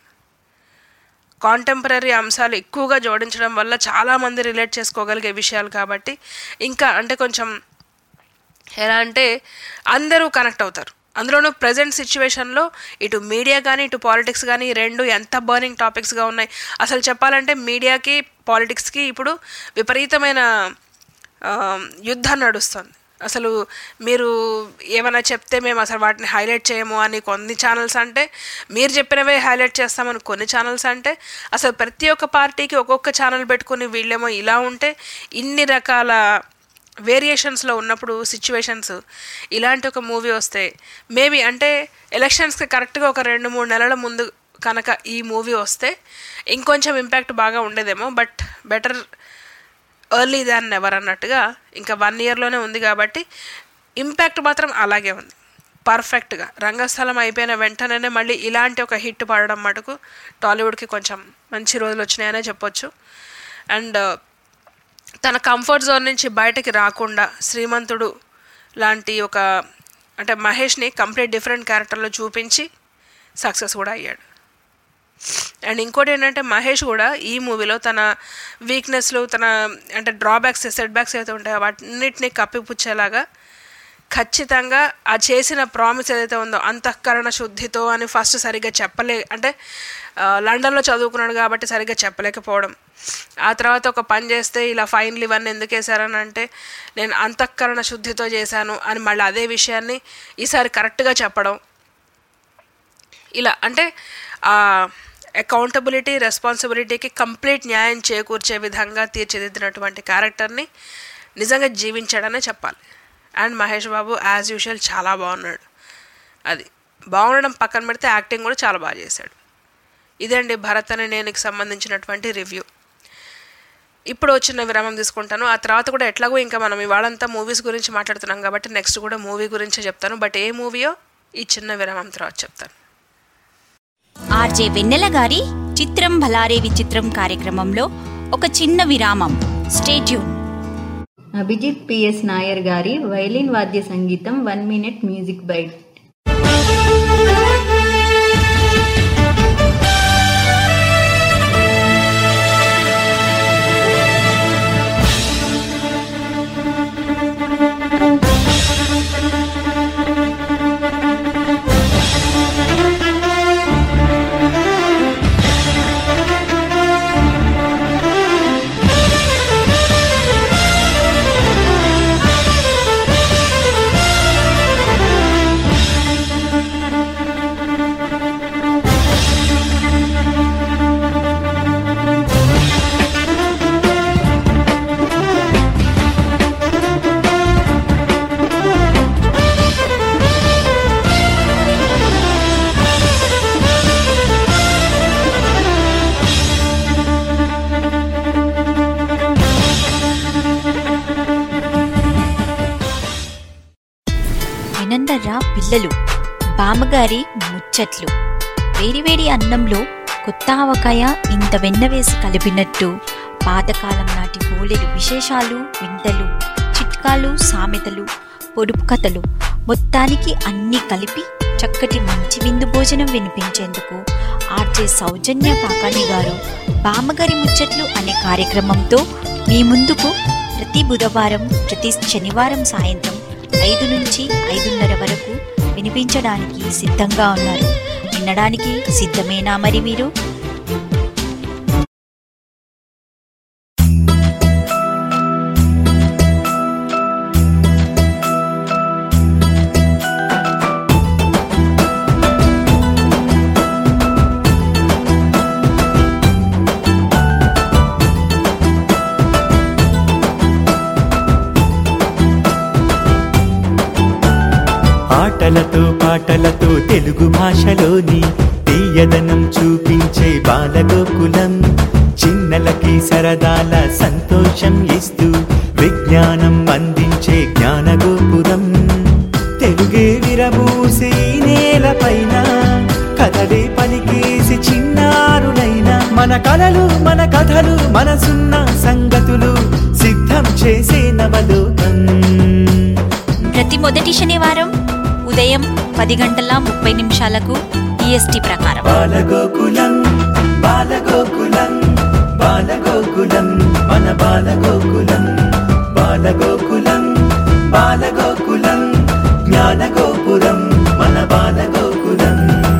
కాంటెంపరీ అంశాలు ఎక్కువగా జోడించడం వల్ల చాలామంది రిలేట్ చేసుకోగలిగే విషయాలు కాబట్టి ఇంకా అంటే కొంచెం ఎలా అంటే అందరూ కనెక్ట్ అవుతారు అందులోనూ ప్రజెంట్ సిచ్యువేషన్లో ఇటు మీడియా కానీ ఇటు పాలిటిక్స్ కానీ ఈ రెండు ఎంత బర్నింగ్ టాపిక్స్గా ఉన్నాయి అసలు చెప్పాలంటే మీడియాకి పాలిటిక్స్కి ఇప్పుడు విపరీతమైన ఆ, యుద్ధం నడుస్తుంది అసలు మీరు ఏమైనా చెప్తే మేము అసలు వాటిని హైలైట్ చేయము అని కొన్ని ఛానల్స్ అంటే మీరు చెప్పినవే హైలైట్ చేస్తామని కొన్ని ఛానల్స్ అంటే అసలు ప్రతి ఒక్క పార్టీకి ఒక్కొక్క ఛానల్ పెట్టుకుని వీళ్ళేమో ఇలా ఉంటే ఇన్ని రకాల వేరియేషన్స్లో ఉన్నప్పుడు సిచ్యువేషన్స్ ఇలాంటి ఒక మూవీ వస్తే మేబీ అంటే ఎలక్షన్స్కి కరెక్ట్గా ఒక రెండు మూడు నెలల ముందు కనుక ఈ మూవీ వస్తే ఇంకొంచెం ఇంపాక్ట్ బాగా ఉండేదేమో but better early than never అన్నట్టుగా ఇంకా వన్ ఇయర్లోనే ఉంది కాబట్టి ఇంపాక్ట్ మాత్రం అలాగే ఉంది పర్ఫెక్ట్గా రంగస్థలం అయిపోయిన వెంటనే మళ్ళీ ఇలాంటి ఒక హిట్ పడడం మటుకు టాలీవుడ్కి కొంచెం మంచి రోజులు వచ్చినాయనే చెప్పొచ్చు అండ్ తన కంఫర్ట్ జోన్ నుంచి బయటకి రాకుండా శ్రీమంతుడు లాంటి ఒక అంటే మహేష్ని కంప్లీట్ డిఫరెంట్ క్యారెక్టర్లో చూపించి సక్సెస్ కూడా అయ్యాడు అండ్ ఇంకోటి ఏంటంటే మహేష్ కూడా ఈ మూవీలో తన వీక్నెస్లు తన అంటే డ్రాబ్యాక్స్ సెట్ బ్యాక్స్ ఏదైతే ఉంటాయో వాటిన్నిటిని కప్పిపుచ్చేలాగా ఖచ్చితంగా ఆ చేసిన ప్రామిస్ ఏదైతే ఉందో అంతఃకరణ శుద్ధితో అని ఫస్ట్ సరిగ్గా చెప్పలే అంటే ఆ, లండన్లో చదువుకున్నాడు కాబట్టి సరిగ్గా చెప్పలేకపోవడం ఆ తర్వాత ఒక పని చేస్తే ఇలా ఫైన్లు ఇవన్నీ ఎందుకు వేశారని అంటే నేను అంతఃకరణ శుద్ధితో చేశాను అని మళ్ళీ అదే విషయాన్ని ఈసారి కరెక్ట్గా చెప్పడం ఇలా అంటే అకౌంటబిలిటీ రెస్పాన్సిబిలిటీకి కంప్లీట్ న్యాయం చేకూర్చే విధంగా తీర్చిదిద్దినటువంటి క్యారెక్టర్ని నిజంగా జీవించాడనే చెప్పాలి and Mahesh Babu as usual చాలా బాగున్నాడు అది బాగుండడం పక్కన పెడితే యాక్టింగ్ కూడా చాలా బాగా చేశాడు ఇదండి భరత్ అనే నేనుకి సంబంధించినటువంటి రివ్యూ ఇప్పుడు వచ్చిన విరామం తీసుకుంటాను ఆ తర్వాత కూడా ఎట్లాగో ఇంకా మనం ఇవాళంతా మూవీస్ గురించి మాట్లాడుతున్నాం కాబట్టి నెక్స్ట్ కూడా మూవీ గురించే చెప్తాను బట్ ఏ మూవీయో ఈ చిన్న విరామం తర్వాత చెప్తాను ఆర్జే వెన్నెల గారి చిత్రం భలారే విచిత్రం కార్యక్రమంలో ఒక చిన్న విరామం స్టేట్యూన్ అభిజిత్ పిఎస్ నాయర్ గారి వైలిన్ వాద్య సంగీతం వన్ మినిట్ మ్యూజిక్ బైట్ వినందర్రా పిల్లలు బామ్మగారి ముచ్చట్లు వేడివేడి అన్నంలో కొత్త ఆవకాయ ఇంత వెన్న వేసి కలిపినట్టు పాతకాలం నాటి హోళీలు విశేషాలు వింతలు చిట్కాలు సామెతలు పొడుపు కథలు మొత్తానికి అన్నీ కలిపి చక్కటి మంచి విందు భోజనం వినిపించేందుకు ఆర్జే సౌజన్య కాకాని గారు బామ్మగారి ముచ్చట్లు అనే కార్యక్రమంతో మీ ముందుకు ప్రతి బుధవారం ప్రతి శనివారం సాయంత్రం ఐదు నుంచి ఐదున్నర వరకు వినిపించడానికి సిద్ధంగా ఉన్నారు వినడానికి సిద్ధమేనా మరి మీరు ఆటలతో పాటలతో తెలుగు భాషలోని తీయదనం చూపించే బాలగోకులం చిన్నలకి సరదాల సంతోషం ఇస్తూ విజ్ఞానం అందించే జ్ఞానగోపురం తెలుగే విరబూసే ఈ నేలపైన కథలే పలికేసి చిన్నారులైన మన కలలు మన కథలు మనసున్న సంగతులు సిద్ధం చేసే నవలోకం ప్రతి మొదటి శనివారం ఉదయం పది గంటల ముప్పై నిమిషాలకు ఈఎస్టీ ప్రకారం బాలగోకులం బాలగోకులం బాలగోకులం మన బాలగోకులం బాలగోకులం బాలగోకులం జ్ఞానగోపురం మన బాలగోకులం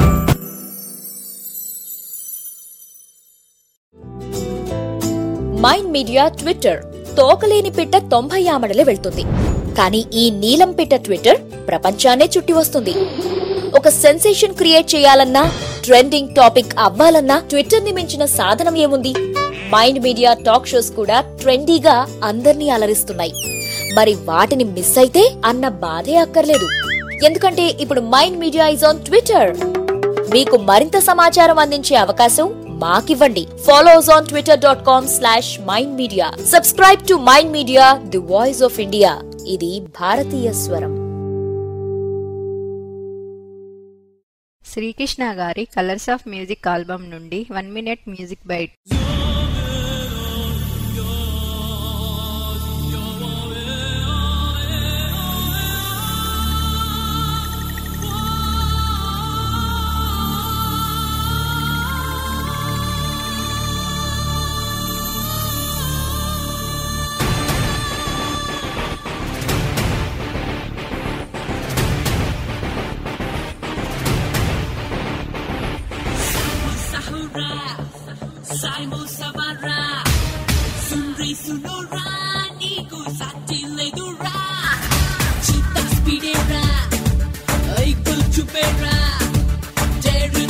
మైండ్ మీడియా ట్విట్టర్ తోకలేని పిట్ట తొంభై ఆమడలే వెళ్తుంది కానీ ఈ నీలం పిట్ట ట్విట్టర్ ప్రపంచాన్నే చుట్టి వస్తుంది ఒక సెన్సేషన్ క్రియేట్ చేయాలన్నా ట్రెండింగ్ టాపిక్ అవ్వాలన్నా ట్విట్టర్ ని మించిన సాధనం ఏముంది మైండ్ మీడియా టాక్ షోస్ కూడా ట్రెండీగా అందర్నీ అలరిస్తున్నాయి మరి వాటిని మిస్ అయితే అన్న బాధే అక్కర్లేదు ఎందుకంటే ఇప్పుడు mind media is on Twitter మీకు మరింత సమాచారం అందించే అవకాశం మాకివ్వండి follow us on Twitter dot com slash mind media subscribe to mind media the voice of India ఇది భారతీయ స్వరం శ్రీకృష్ణ గారి కలర్స్ ఆఫ్ మ్యూజిక్ ఆల్బమ్ నుండి one minute music bite Saimo Samara Sunri Sunora Niku Sati Ledura Chita Spidera Aikul Chupera Jerry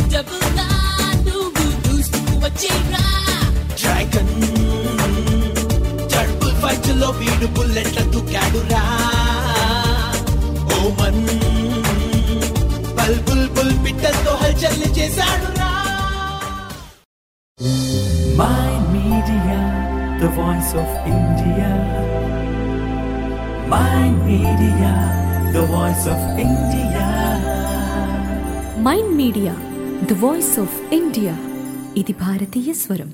the voice of India. Mind Media, the voice of India. Mind media the voice of India ఇది భారతీయ స్వరం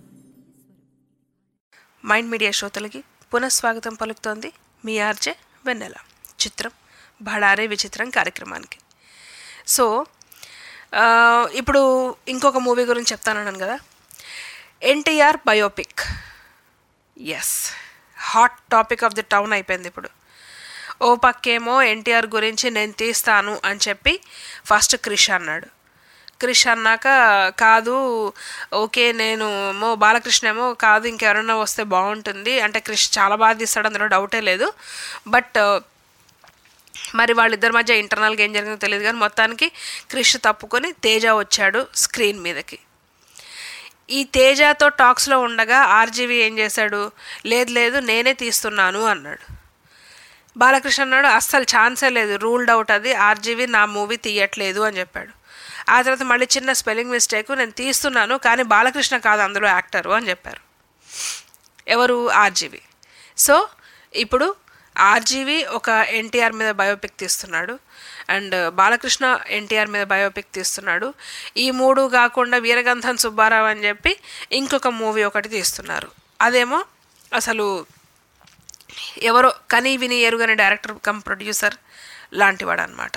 mind media శ్రోతలకి పునఃస్వాగతం పలుకుతోంది మీ RJ వెన్నెల చిత్రం బడారే విచిత్రం కార్యక్రమానికి so ఆ, ఇప్పుడు ఇంకొక మూవీ గురించి చెప్తానన్నాను కదా NTR biopic is hot topic of the town అయిపోయింది ఇప్పుడు ఓ పక్కేమో ఎన్టీఆర్ గురించి నేను తీస్తాను అని చెప్పి ఫస్ట్ క్రిష్ అన్నాడు క్రిష్ అన్నాక కాదు ఓకే నేను ఏమో బాలకృష్ణ ఏమో కాదు ఇంకెవరన్నా వస్తే బాగుంటుంది అంటే క్రిష్ చాలా బాగా తీస్తాడు అందులో డౌటే లేదు బట్ మరి వాళ్ళిద్దరి మధ్య ఇంటర్నల్గా ఏం జరిగిందో తెలియదు కానీ మొత్తానికి క్రిష్ తప్పుకొని తేజ వచ్చాడు స్క్రీన్ మీదకి ఈ తేజతో టాక్స్లో ఉండగా ఆర్జీవి ఏం చేశాడు లేదు లేదు నేనే తీస్తున్నాను అన్నాడు బాలకృష్ణ అన్నాడు అస్సలు ఛాన్సే లేదు రూల్డ్ అవుట్ అది ఆర్జీవి నా మూవీ తీయట్లేదు అని చెప్పాడు ఆ తర్వాత మళ్ళీ చిన్న స్పెల్లింగ్ మిస్టేక్ నేను తీస్తున్నాను కానీ బాలకృష్ణ కాదు అందులో యాక్టరు అని చెప్పారు ఎవరు ఆర్జీవి సో ఇప్పుడు ఆర్జీవి ఒక ఎన్టీఆర్ మీద బయోపిక్ తీస్తున్నాడు అండ్ బాలకృష్ణ ఎన్టీఆర్ మీద బయోపిక్ తీస్తున్నాడు ఈ మూడు కాకుండా వీరగంధం సుబ్బారావు అని చెప్పి ఇంకొక మూవీ ఒకటి తీస్తున్నారు అదేమో అసలు ఎవరో కనీ విని ఎరుగని డైరెక్టర్ కమ్ ప్రొడ్యూసర్ లాంటివాడు అనమాట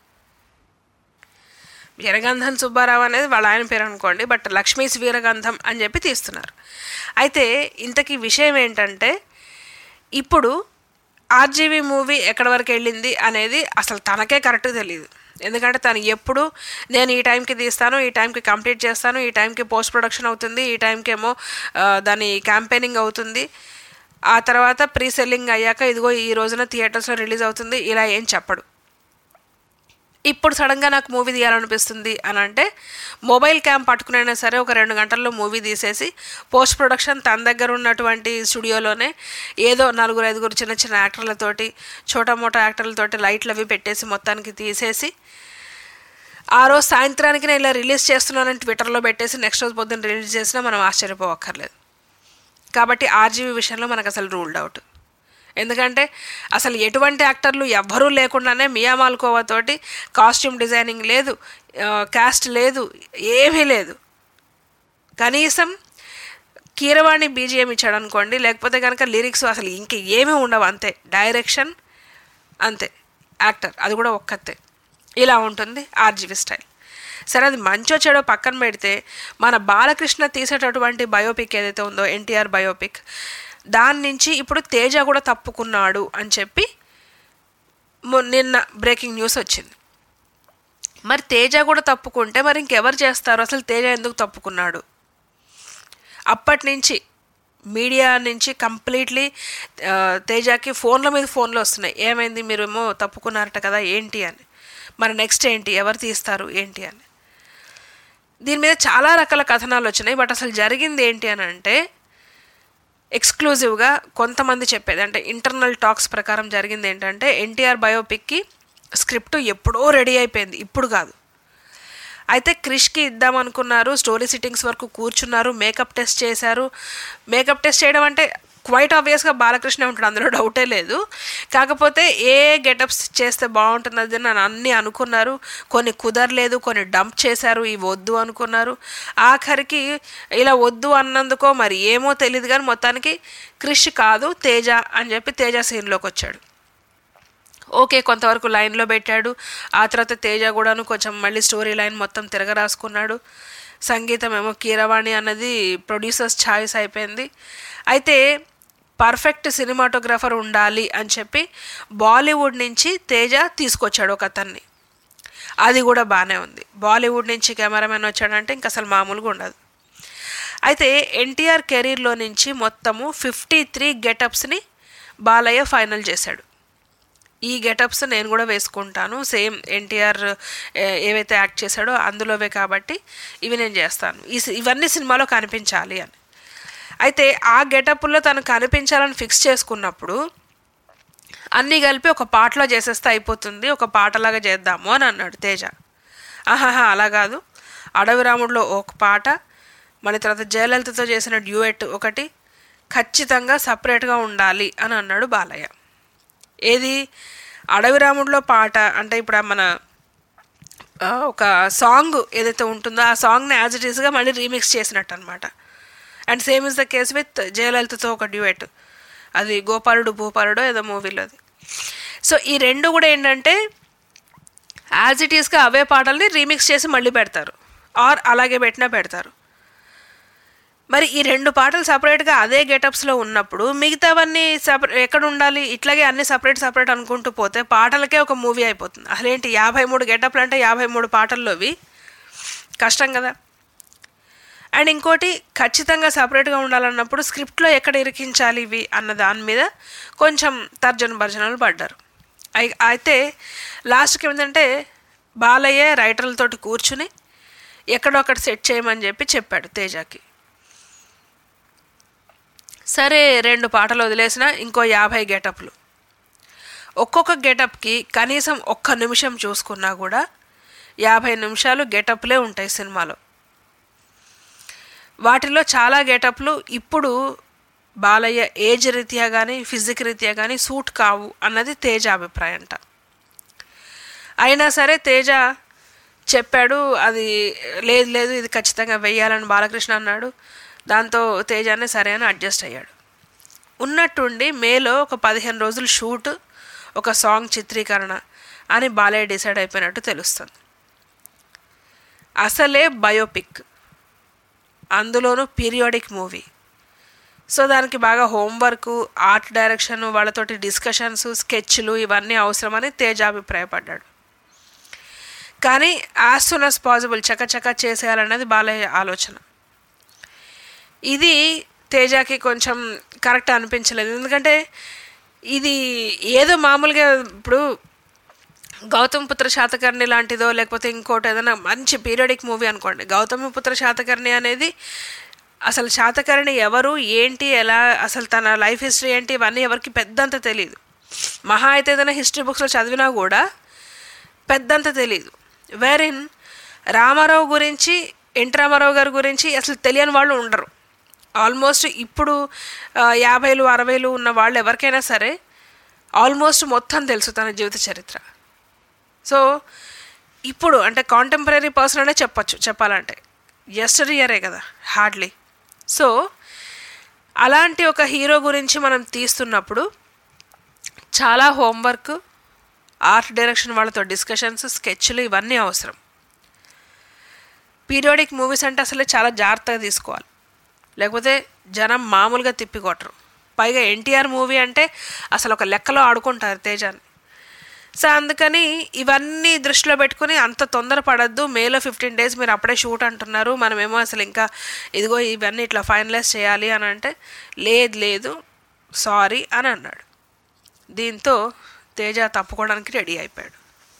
వీరగంధం సుబ్బారావు అనేది వాళ్ళ ఆయన పేరు అనుకోండి బట్ లక్ష్మీస్ వీరగంధం అని చెప్పి తీస్తున్నారు అయితే ఇంతకీ విషయం ఏంటంటే ఇప్పుడు ఆర్జీవీ మూవీ ఎక్కడి వరకు వెళ్ళింది అనేది అసలు తనకే కరెక్ట్ తెలియదు ఎందుకంటే తను ఎప్పుడు నేను ఈ టైంకి తీస్తాను ఈ టైంకి కంప్లీట్ చేస్తాను ఈ టైంకి పోస్ట్ ప్రొడక్షన్ అవుతుంది ఈ టైంకి ఏమో ఆ, దాని క్యాంపెయినింగ్ అవుతుంది ఆ తర్వాత ప్రీ సెల్లింగ్ అయ్యాక ఇదిగో ఈ రోజున థియేటర్స్లో రిలీజ్ అవుతుంది ఇలా ఏం చెప్పడు ఇప్పుడు సడన్గా నాకు మూవీ తీయాలనిపిస్తుంది అని అంటే మొబైల్ క్యామ్ పట్టుకునైనా సరే ఒక రెండు గంటల్లో మూవీ తీసేసి పోస్ట్ ప్రొడక్షన్ తన దగ్గర ఉన్నటువంటి స్టూడియోలోనే ఏదో నలుగురు ఐదుగురు చిన్న చిన్న యాక్టర్లతోటి చోటా మోటా యాక్టర్లతోటి లైట్లు అవి పెట్టేసి మొత్తానికి తీసేసి ఆ రోజు సాయంత్రానికి నేను ఇలా రిలీజ్ చేస్తున్నానని ట్విట్టర్లో పెట్టేసి నెక్స్ట్ రోజు పొద్దున్న రిలీజ్ చేసినా మనం ఆశ్చర్యపోవక్కర్లేదు కాబట్టి ఆర్జీవీ విషయంలో మనకు అసలు రూల్డ్ అవుట్ ఎందుకంటే అసలు ఎటువంటి యాక్టర్లు ఎవ్వరూ లేకుండానే మియా మాల్కోవా తోటి కాస్ట్యూమ్ డిజైనింగ్ లేదు క్యాస్ట్ లేదు ఏమీ లేదు కనీసం కీరవాణి బీజిఎం ఇచ్చాడు అనుకోండి లేకపోతే కనుక లిరిక్స్ అసలు ఇంక ఏమీ ఉండవు అంతే డైరెక్షన్ అంతే యాక్టర్ అది కూడా ఒక్కతే ఇలా ఉంటుంది ఆర్జీవి స్టైల్ సరే అది మంచో చెడో పక్కన పెడితే మన బాలకృష్ణ తీసేటటువంటి బయోపిక్ ఏదైతే ఉందో ఎన్టీఆర్ బయోపిక్ దాని నుంచి ఇప్పుడు తేజ కూడా తప్పుకున్నాడు అని చెప్పి మొ- నిన్న బ్రేకింగ్ న్యూస్ వచ్చింది మరి తేజ కూడా తప్పుకుంటే మరి ఇంకెవరు చేస్తారు అసలు తేజ ఎందుకు తప్పుకున్నాడు అప్పటి నుంచి మీడియా నుంచి కంప్లీట్లీ తేజకి ఫోన్ల మీద ఫోన్లు వస్తున్నాయి ఏమైంది మీరేమో తప్పుకున్నారట కదా ఏంటి అని మరి నెక్స్ట్ ఏంటి ఎవరు తీస్తారు ఏంటి అని దీని మీద చాలా రకాల కథనాలు వచ్చినాయి బట్ అసలు జరిగింది ఏంటి అని అంటే ఎక్స్క్లూజివ్గా కొంతమంది చెప్పేది అంటే ఇంటర్నల్ టాక్స్ ప్రకారం జరిగింది ఏంటంటే ఎన్టీఆర్ బయోపిక్కి స్క్రిప్ట్ ఎప్పుడో రెడీ అయిపోయింది ఇప్పుడు కాదు అయితే క్రిష్కి ఇద్దాం అనుకున్నారు స్టోరీ సిట్టింగ్స్ వరకు కూర్చున్నారు మేకప్ టెస్ట్ చేశారు మేకప్ టెస్ట్ చేయడం అంటే క్వైట్ ఆబ్వియస్గా బాలకృష్ణ ఉంటాడు అందులో డౌటే లేదు కాకపోతే ఏ గెటప్స్ చేస్తే బాగుంటున్నది అని అన్నీ అనుకున్నారు కొన్ని కుదరలేదు కొన్ని డంప్ చేశారు ఇవి వద్దు అనుకున్నారు ఆఖరికి ఇలా వద్దు అన్నందుకో మరి ఏమో తెలియదు కానీ మొత్తానికి క్రిష్ కాదు తేజ అని చెప్పి తేజ సీన్లోకి వచ్చాడు ఓకే కొంతవరకు లైన్లో పెట్టాడు ఆ తర్వాత తేజ కూడాను కొంచెం మళ్ళీ స్టోరీ లైన్ మొత్తం తిరగరాసుకున్నాడు సంగీతం ఏమో కీరవాణి అన్నది ప్రొడ్యూసర్స్ ఛాయిస్ అయిపోయింది అయితే పర్ఫెక్ట్ సినిమాటోగ్రఫర్ ఉండాలి అని చెప్పి బాలీవుడ్ నుంచి తేజ తీసుకొచ్చాడు ఒక అతన్ని అది కూడా బాగానే ఉంది బాలీవుడ్ నుంచి కెమెరామెన్ వచ్చాడంటే ఇంక అసలు మామూలుగా ఉండదు అయితే ఎన్టీఆర్ కెరీర్లో నుంచి మొత్తము ఫిఫ్టీ త్రీ గెటప్స్ని బాలయ్య ఫైనల్ చేశాడు ఈ గెటప్స్ నేను కూడా వేసుకుంటాను సేమ్ ఎన్టీఆర్ ఏవైతే యాక్ట్ చేశాడో అందులోవే కాబట్టి ఇవి నేను చేస్తాను ఈ సి- ఇవన్నీ సినిమాలో కనిపించాలి అని అయితే ఆ గెటప్లో తను కనిపించాలని ఫిక్స్ చేసుకున్నప్పుడు అన్నీ కలిపి ఒక పాటలో చేసేస్తే అయిపోతుంది ఒక పాటలాగా చేద్దాము అని అన్నాడు తేజ ఆహాహా అలా కాదు అడవి రాముడిలో ఒక పాట మన తర్వాత జయలలితతో చేసిన డ్యూయెట్ ఒకటి ఖచ్చితంగా సపరేట్గా ఉండాలి అని అన్నాడు బాలయ్య ఏది అడవి రాముడిలో పాట అంటే ఇప్పుడు ఆ మన ఆ, ఒక సాంగ్ ఏదైతే ఉంటుందో ఆ సాంగ్ని యాజ్ ఇట్ ఈస్గా మళ్ళీ రీమిక్స్ చేసినట్టు అనమాట and same is the case with జయలలితతో ఒక డ్యూయట్ అది గోపాలుడు భూపాలుడు ఏదో మూవీలో అది సో ఈ రెండు కూడా ఏంటంటే యాజ్ ఇట్ ఈస్గా అవే పాటల్ని రీమిక్స్ చేసి మళ్ళీ పెడతారు ఆర్ అలాగే పెట్టినా పెడతారు మరి ఈ రెండు పాటలు సపరేట్గా అదే గెటప్స్లో ఉన్నప్పుడు మిగతావన్నీ సపరే ఎక్కడ ఉండాలి ఇట్లాగే అన్ని సపరేట్ సపరేట్ అనుకుంటూ పోతే పాటలకే ఒక మూవీ అయిపోతుంది అసలేంటి యాభై మూడు గెటప్లు అంటే యాభై మూడు పాటల్లోవి కష్టం కదా అండ్ ఇంకోటి ఖచ్చితంగా సపరేట్గా ఉండాలన్నప్పుడు స్క్రిప్ట్లో ఎక్కడ ఇరికించాలి ఇవి అన్న దాని మీద కొంచెం తర్జన భర్జనలు పడ్డారు అయి- అయితే లాస్ట్కి ఏంటంటే బాలయ్య రైటర్లతోటి కూర్చుని ఎక్కడో అక్కడ సెట్ చేయమని చెప్పి చెప్పాడు తేజాకి సరే రెండు పాటలు వదిలేసిన ఇంకో యాభై గెటప్లు ఒక్కొక్క గెటప్కి కనీసం ఒక్క నిమిషం చూసుకున్నా కూడా యాభై నిమిషాలు గెటప్లే ఉంటాయి సినిమాలో వాటిలో చాలా గెటప్లు ఇప్పుడు బాలయ్య ఏజ్ రీత్యా కానీ ఫిజిక్ రీత్యా కానీ సూట్ కావు అన్నది తేజ అభిప్రాయం అంట అయినా సరే తేజ చెప్పాడు అది లేదు లేదు ఇది ఖచ్చితంగా వెయ్యాలని బాలకృష్ణ అన్నాడు దాంతో తేజానే సరే అని అడ్జస్ట్ అయ్యాడు ఉన్నట్టుండి మేలో ఒక పదిహేను రోజులు షూట్ ఒక సాంగ్ చిత్రీకరణ అని బాలయ్య డిసైడ్ అయిపోయినట్టు తెలుస్తుంది అసలే బయోపిక్ అందులోనూ పీరియాడిక్ మూవీ సో దానికి బాగా హోంవర్క్ ఆర్ట్ డైరెక్షన్ వాళ్ళతోటి డిస్కషన్స్ స్కెచ్లు ఇవన్నీ అవసరమని తేజ అభిప్రాయపడ్డాడు కానీ యాజ్ సూన్ యాజ్ పాసిబుల్ చకచక చేసేయాలన్నది బాలయ్య ఆలోచన ఇది తేజాకి కొంచెం కరెక్ట్ అనిపించలేదు ఎందుకంటే ఇది ఏదో మామూలుగా ఇప్పుడు గౌతమ్ పుత్ర శాతకర్ణి లాంటిదో లేకపోతే ఇంకోటి ఏదైనా మంచి పీరియడిక్ మూవీ అనుకోండి గౌతమ పుత్ర శాతకర్ణి అనేది అసలు శాతకర్ణి ఎవరు ఏంటి ఎలా అసలు తన లైఫ్ హిస్టరీ ఏంటి ఇవన్నీ ఎవరికి పెద్దంత తెలియదు మహా అయితే ఏదైనా హిస్టరీ బుక్స్లో చదివినా కూడా పెద్దంత తెలియదు వేరిన్ రామారావు గురించి ఎన్టీ రామారావు గారి గురించి అసలు తెలియని వాళ్ళు ఉండరు ఆల్మోస్ట్ ఇప్పుడు ఆ, యాభైలు అరవైలు ఉన్న వాళ్ళు ఎవరికైనా సరే ఆల్మోస్ట్ మొత్తం తెలుసు తన జీవిత చరిత్ర సో ఇప్పుడు అంటే కాంటెంపరీ పర్సన్ అనే చెప్పచ్చు చెప్పాలంటే ఎస్టర్ ఇయరే కదా హార్డ్లీ సో అలాంటి ఒక హీరో గురించి మనం తీస్తున్నప్పుడు చాలా హోంవర్క్ ఆర్ట్ డైరెక్షన్ వాళ్ళతో డిస్కషన్స్ స్కెచ్లు ఇవన్నీ అవసరం పీరియాడిక్ మూవీస్ అంటే అసలే చాలా జాగ్రత్తగా తీసుకోవాలి లేకపోతే జనం మామూలుగా తిప్పికొట్టరు పైగా ఎన్టీఆర్ మూవీ అంటే అసలు ఒక లెక్కలో ఆడుకుంటారు తేజాన్ని సో అందుకని ఇవన్నీ దృష్టిలో పెట్టుకుని అంత తొందర పడద్దు మేలో ఫిఫ్టీన్ డేస్ మీరు అప్పుడే షూట్ అంటున్నారు మనమేమో అసలు ఇంకా ఇదిగో ఇవన్నీ ఇట్లా ఫైనలైజ్ చేయాలి అని అంటే లేదు లేదు సారీ అని అన్నాడు దీంతో తేజ తప్పుకోవడానికి రెడీ అయిపోయాడు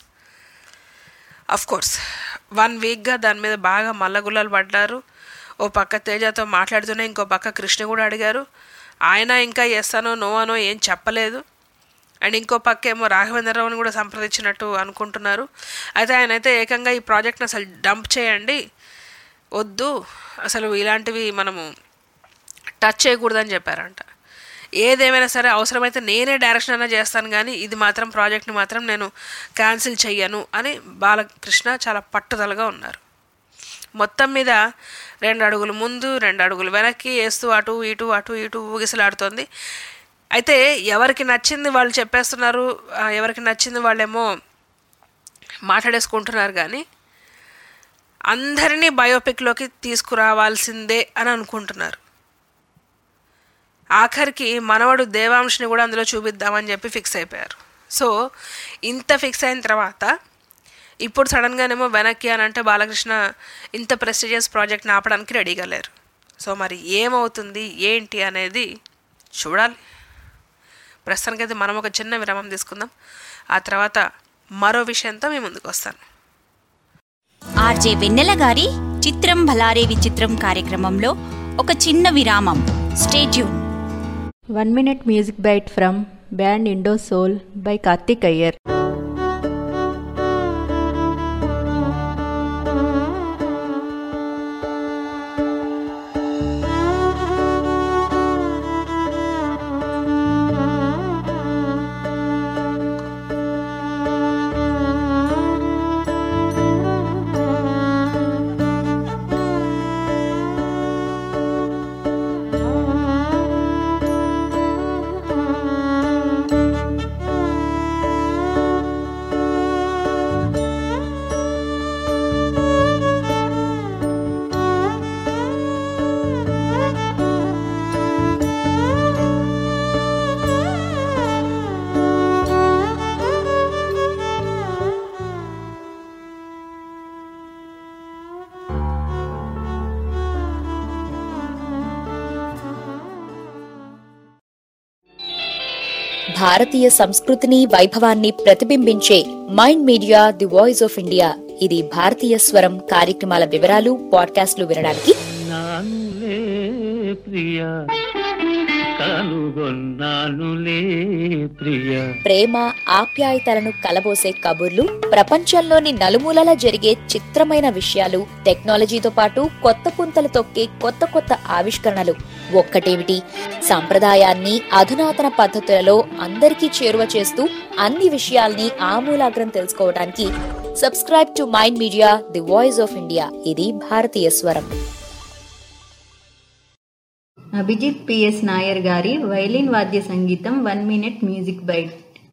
అఫ్ కోర్స్ వన్ వీక్గా దాని మీద బాగా మల్లగుల్లలు పడ్డారు ఓ పక్క తేజతో మాట్లాడుతూనే ఇంకో పక్క కృష్ణ కూడా అడిగారు ఆయన ఇంకా ఎస్ అనో నో అనో ఏం చెప్పలేదు అండ్ ఇంకో పక్క ఏమో రాఘవేంద్రరావుని కూడా సంప్రదించినట్టు అనుకుంటున్నారు అయితే ఆయన అయితే ఏకంగా ఈ ప్రాజెక్ట్ని అసలు డంప్ చేయండి వద్దు అసలు ఇలాంటివి మనము టచ్ చేయకూడదని చెప్పారంట ఏదేమైనా సరే అవసరమైతే నేనే డైరెక్షన్ అయినా చేస్తాను కానీ ఇది మాత్రం ప్రాజెక్ట్ని మాత్రం నేను క్యాన్సిల్ చెయ్యను అని బాలకృష్ణ చాలా పట్టుదలగా ఉన్నారు మొత్తం మీద రెండు అడుగులు ముందు రెండు అడుగులు వెనక్కి వేస్తూ అటు ఇటు అటు ఇటు ఊగిసలాడుతోంది అయితే ఎవరికి నచ్చింది వాళ్ళు చెప్పేస్తున్నారు ఆ, ఎవరికి నచ్చింది వాళ్ళేమో మాట్లాడేసుకుంటున్నారు కానీ అందరినీ బయోపిక్లోకి తీసుకురావాల్సిందే అని అనుకుంటున్నారు ఆఖరికి మనవడు దేవాంశని కూడా అందులో చూపిద్దామని చెప్పి ఫిక్స్ అయిపోయారు సో ఇంత ఫిక్స్ అయిన తర్వాత ఇప్పుడు సడన్గానేమో వెనక్కి అని అంటే బాలకృష్ణ ఇంత ప్రెస్టీజియస్ ప్రాజెక్ట్ని ఆపడానికి రెడీగా లేరు సో మరి ఏమవుతుంది ఏంటి అనేది చూడాలి ప్రస్తుతానికైతే మనం ఒక చిన్న విరామం తీసుకుందాం ఆ తర్వాత మరో విషయంతో మీ ముందుకు వస్తాను ఆర్జే వెన్నెల గారి చిత్రం భలారే విచిత్రం కార్యక్రమంలో ఒక చిన్న విరామం stay tuned One minute music bite from band Indo Soul by Karthik Iyer. భారతీయ సంస్కృతిని వైభవాన్ని ప్రతిబింబించే mind media the voice of India ఇది భారతీయ స్వరం కార్యక్రమాల వివరాలు పాడ్కాస్ట్లు వినడానికి నానులే ప్రియ కనుగొన్నానులే ప్రియ ప్రేమ ఆప్యాయతలను కలబోసే కబుర్లు ప్రపంచంలోని నలుమూలలా జరిగే చిత్రమైన విషయాలు టెక్నాలజీతో పాటు కొత్త పుంతలు తొక్కే కొత్త కొత్త ఆవిష్కరణలు ఒక్కటేమిటి సంప్రదాయాన్ని అధునాతన పద్ధతులలో అందరికీ చేరువ చేస్తూ అన్ని విషయాల్ని ఆమూలాగ్రం తెలుసుకోవడానికి subscribe to mind media the voice of India ఇది భారతీయ స్వరం అభిజిత్ పిఎస్ నాయర్ గారి వైలిన్ వాద్య సంగీతం one minute music bite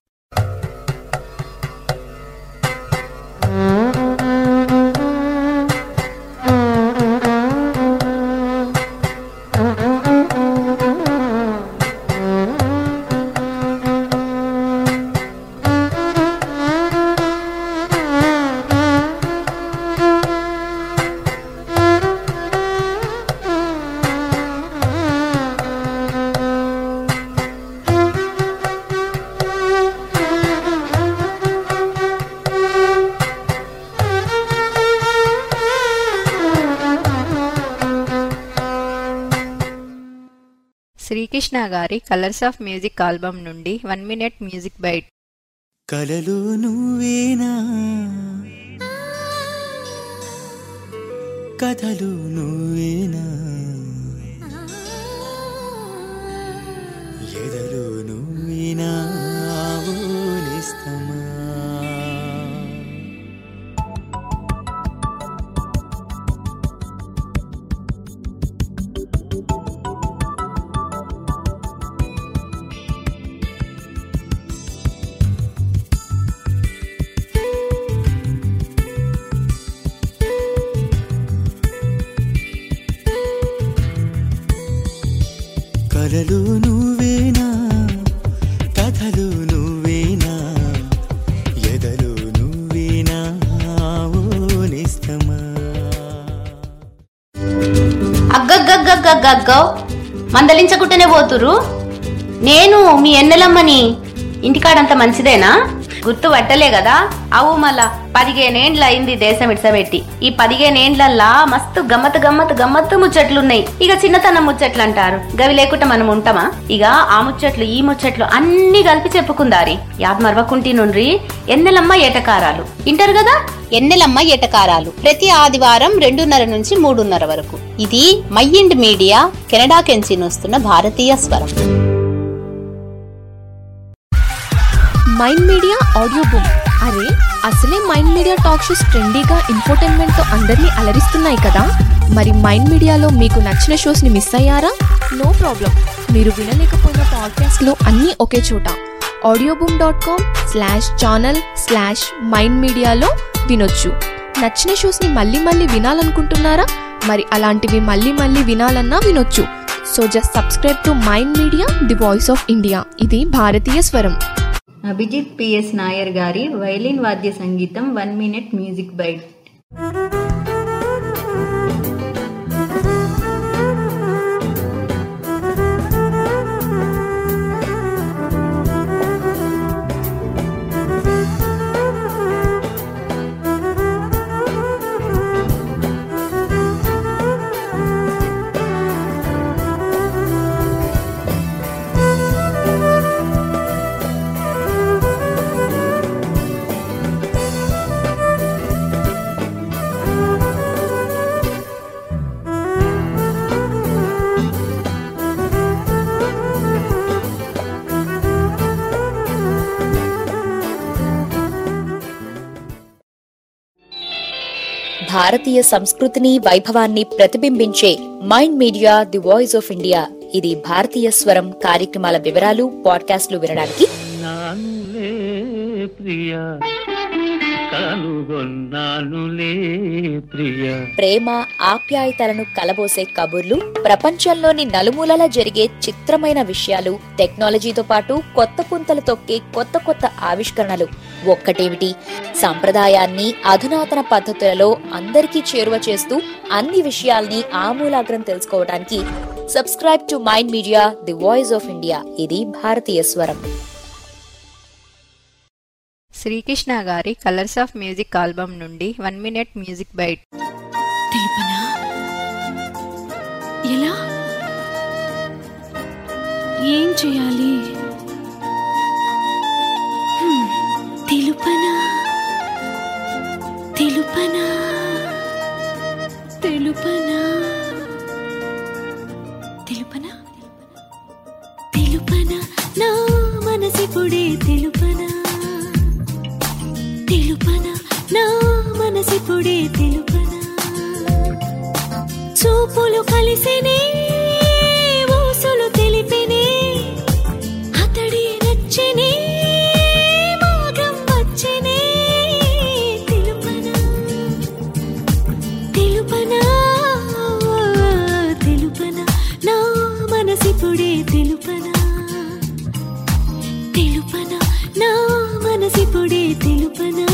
Srikrishna గారి కలర్స్ ఆఫ్ మ్యూజిక్ ఆల్బమ్ నుండి వన్ మినిట్ మ్యూజిక్ బైట్ కలలు నువ్వేనా కథలు నువ్వేనా ఎదలు నువ్వేనా ఆవులిస్తమా కలలు నువ్వేనా కథలు నువ్వేనా ఎదలు నువ్వేనా ఓనిస్తమా అగ్గగ్గగ్గగ్గగ్గో మందలించకుంటేనే పోతురు నేను మీ ఎన్నెలమ్మని ఇంటికాడంత మంచిదేనా గుర్తు పట్టలే కదా అవు మళ్ళా పదిహేనేండ్ల అయింది దేశం ఇడ్సబెట్టి ఈ పదిహేనేండ్లల్లా మస్తు గమ్మత్ గమ్మత్ గమ్మత్తు ముచ్చట్లున్నాయి ఇక చిన్నతనం ముచ్చట్లు అంటారు గవి లేకుండా మనం ఉంటామా ఇక ఆ ముచ్చట్లు ఈ ముచ్చట్లు అన్ని కలిపి చెప్పుకుందారి యాద్ మరవకుంటి నుండ్రి ఎన్నెలమ్మ ఏటకారాలు ఇంటారు కదా ఎన్నెలమ్మ ఏటకారాలు ప్రతి ఆదివారం రెండున్నర నుంచి మూడున్నర వరకు ఇది మైండ్ మీడియా కెనడా కెంచి వస్తున్న భారతీయ స్వరం మైండ్ మీడియా ఆడియో బుక్ అరే అసలే మైండ్ మీడియా టాక్ షోస్ ట్రెండీగా ఇన్ఫోటైన్మెంట్ తో అందరినీ అలరిస్తున్నాయి కదా మరి మైండ్ మీడియాలో మీకు నచ్చిన షోస్ ని మిస్ అయ్యారా నో ప్రాబ్లం మీరు వినలేకపోయిన పాడ్కాస్ట్ లో అన్నీ ఒకే చోట audio boom dot com slash channel slash mind మీడియాలో వినొచ్చు నచ్చిన షోస్ ని మళ్ళీ మళ్ళీ వినాలనుకుంటున్నారా మరి అలాంటివి మళ్ళీ మళ్ళీ వినాలన్నా వినొచ్చు so just subscribe to mind media the voice of India ఇది భారతీయ స్వరం అభిజిత్ పిఎస్ నాయర్ గారి వైలిన్ వాద్య సంగీతం వన్ మినిట్ మ్యూజిక్ బైట్ భారతీయ సంస్కృతిని వైభవాన్ని ప్రతిబింబించే mind media the voice of India ఇది భారతీయ స్వరం కార్యక్రమాల వివరాలు పాడ్కాస్ట్లు వినడానికి నానులే ప్రియ కనుగొన్నానులే ప్రియ ప్రేమ ఆప్యాయతలను కలబోసే కబుర్లు ప్రపంచంలోని నలుమూలలా జరిగే చిత్రమైన విషయాలు టెక్నాలజీతో పాటు కొత్త పుంతలు తొక్కే కొత్త కొత్త ఆవిష్కరణలు ఒక్కటేమిటి సంప్రదాయాన్ని అధునాతన పద్ధతులలో అందరికీ చేరువ చేస్తూ అన్ని విషయాల్ని ఆమూలాగ్రం తెలుసుకోవడానికి subscribe to mind media the voice of India ఇది భారతీయ స్వరం శ్రీకృష్ణ గారి కలర్స్ ఆఫ్ మ్యూజిక్ ఆల్బమ్ నుండి వన్ మినిట్ మ్యూజిక్ బైట్ తెలుపనా ఎలా ఏం చేయాలి హ్మ్, తెలుపనా తెలుపనా తెలుపనా తెలుపనా తెలుపనా నా మనసిపుడే తెలుపనా తెలుపనా నా మనసిపుడే తెలుపనా చూపులు కలిసినే ఊసులు తెలిపినే అతడి నచ్చినే మాగం వచ్చనే తెలుపనా తెలుపనా తెలుపనా నా మనసిపుడే తెలుపనా తెలుపనా నా మనసిపుడే తెలుపనా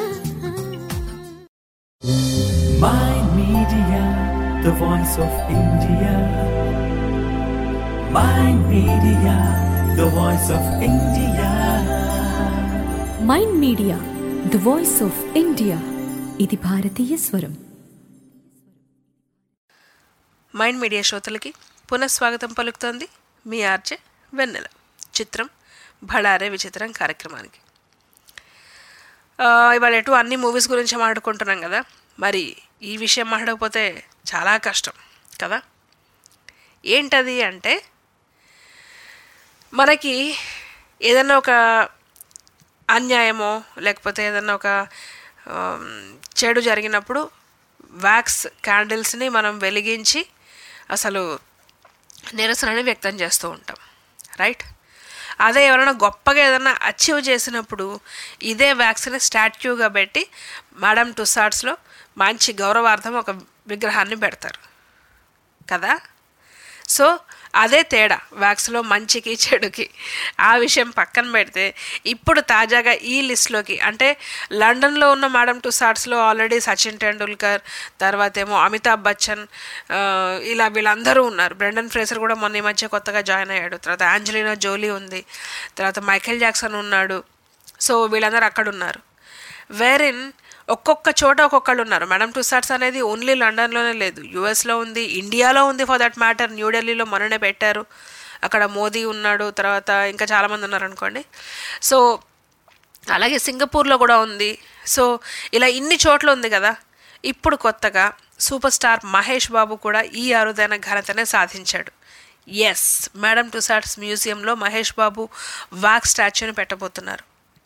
Mind Media, the voice of India. Mind Media, the voice of India. Mind media the voice of India ఇది భారతీయ స్వరం మైండ్ మీడియా శ్రోతలకి పునఃస్వాగతం పలుకుతోంది మీ ఆర్జే వెన్నెల చిత్రం భడారే విచిత్రం కార్యక్రమానికి ఆ, ఇవాళ ఎటు అన్ని మూవీస్ గురించి మాట్లాడుకుంటున్నాం కదా మరి ఈ విషయం మాట్లాడకపోతే చాలా కష్టం కదా ఏంటది అంటే మనకి ఏదైనా ఒక అన్యాయమో లేకపోతే ఏదైనా ఒక ఆమ్, చెడు జరిగినప్పుడు వ్యాక్స్ క్యాండిల్స్ని మనం వెలిగించి అసలు నిరసనని వ్యక్తం చేస్తూ ఉంటాం రైట్ అదే ఎవరైనా గొప్పగా ఏదైనా అచీవ్ చేసినప్పుడు ఇదే వ్యాక్స్ని స్టాట్యూగా పెట్టి మేడం టుసార్ట్స్లో మంచి గౌరవార్థం ఒక విగ్రహాన్ని పెడతారు కదా సో అదే తేడా వ్యాక్స్లో మంచికి చెడుకి ఆ విషయం పక్కన పెడితే ఇప్పుడు తాజాగా ఈ లిస్ట్లోకి అంటే లండన్లో ఉన్న మేడం టు సార్ట్స్లో ఆల్రెడీ సచిన్ టెండూల్కర్ తర్వాత ఏమో అమితాబ్ బచ్చన్ ఆ, ఇలా వీళ్ళందరూ ఉన్నారు బ్రెండన్ ఫ్రేసర్ కూడా మొన్న ఈ మధ్య కొత్తగా జాయిన్ అయ్యాడు తర్వాత ఆంజలీనా జోలీ ఉంది తర్వాత మైకేల్ జాక్సన్ ఉన్నాడు సో వీళ్ళందరూ అక్కడ ఉన్నారు వేరిన్ ఒక్కొక్క చోట ఒక్కొక్కళ్ళు ఉన్నారు మేడం టుసార్ట్స్ అనేది ఓన్లీ లండన్లోనే లేదు యూఎస్లో ఉంది ఇండియాలో ఉంది ఫర్ దట్ మ్యాటర్ న్యూఢిల్లీలో మొన్ననే పెట్టారు అక్కడ మోదీ ఉన్నాడు తర్వాత ఇంకా చాలామంది ఉన్నారు అనుకోండి సో అలాగే సింగపూర్లో కూడా ఉంది సో ఇలా ఇన్ని చోట్ల ఉంది కదా ఇప్పుడు కొత్తగా సూపర్ స్టార్ మహేష్ బాబు కూడా ఈ అరుదైన ఘనతనే సాధించాడు ఎస్ మేడం టుసార్ట్స్ మ్యూజియంలో మహేష్ బాబు వాక్ స్టాచ్యూని పెట్టబోతున్నారు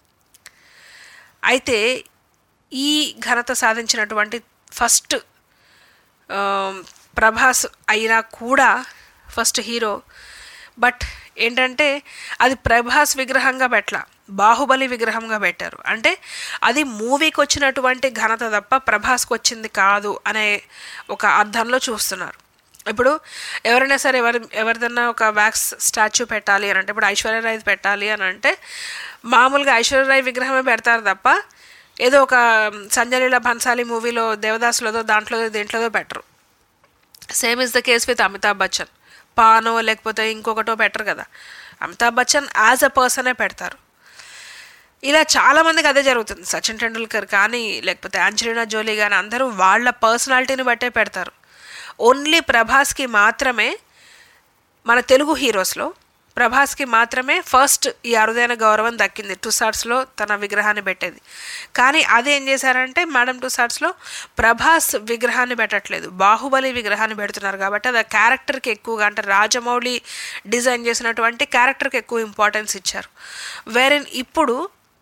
అయితే ఈ ఘనత సాధించినటువంటి ఫస్ట్ ఆ, ప్రభాస్ అయినా కూడా ఫస్ట్ హీరో బట్ ఏంటంటే అది ప్రభాస్ విగ్రహంగా పెట్టల బాహుబలి విగ్రహంగా పెట్టారు అంటే అది మూవీకి వచ్చినటువంటి ఘనత తప్ప ప్రభాస్కి వచ్చింది కాదు అనే ఒక అర్థంలో చూస్తున్నారు ఇప్పుడు ఎవరైనా సరే ఎవరి ఎవరిదన్నా ఒక వ్యాక్స్ స్టాచ్యూ పెట్టాలి అని అంటే ఇప్పుడు ఐశ్వర్య రాయ్ పెట్టాలి అని అంటే మామూలుగా ఐశ్వర్య రాయ్ విగ్రహమే పెడతారు తప్ప ఏదో ఒక సంజలీల భన్సాలి మూవీలో దేవదాసులదో దాంట్లో దేంట్లోదో పెట్టరు same is the case with Amitabh Bachchan పానో లేకపోతే ఇంకొకటో పెట్టరు కదా అమితాబ్ బచ్చన్ యాజ్ అ పర్సనే పెడతారు ఇలా చాలామందికి అదే జరుగుతుంది సచిన్ టెండూల్కర్ కానీ లేకపోతే ఆంజలీనా జోలీ కానీ అందరూ వాళ్ళ పర్సనాలిటీని బట్టే పెడతారు ఓన్లీ ప్రభాస్కి మాత్రమే మన తెలుగు హీరోస్లో ప్రభాస్కి మాత్రమే ఫస్ట్ ఈ అరుదైన గౌరవం దక్కింది టూ సార్ట్స్లో తన విగ్రహాన్ని పెట్టేది కానీ అది ఏం చేశారంటే మేడం టూ సార్ట్స్లో ప్రభాస్ విగ్రహాన్ని పెట్టట్లేదు బాహుబలి విగ్రహాన్ని పెడుతున్నారు కాబట్టి అది ఆ క్యారెక్టర్కి ఎక్కువగా అంటే రాజమౌళి డిజైన్ చేసినటువంటి క్యారెక్టర్కి ఎక్కువ ఇంపార్టెన్స్ ఇచ్చారు వేరెన్ ఇప్పుడు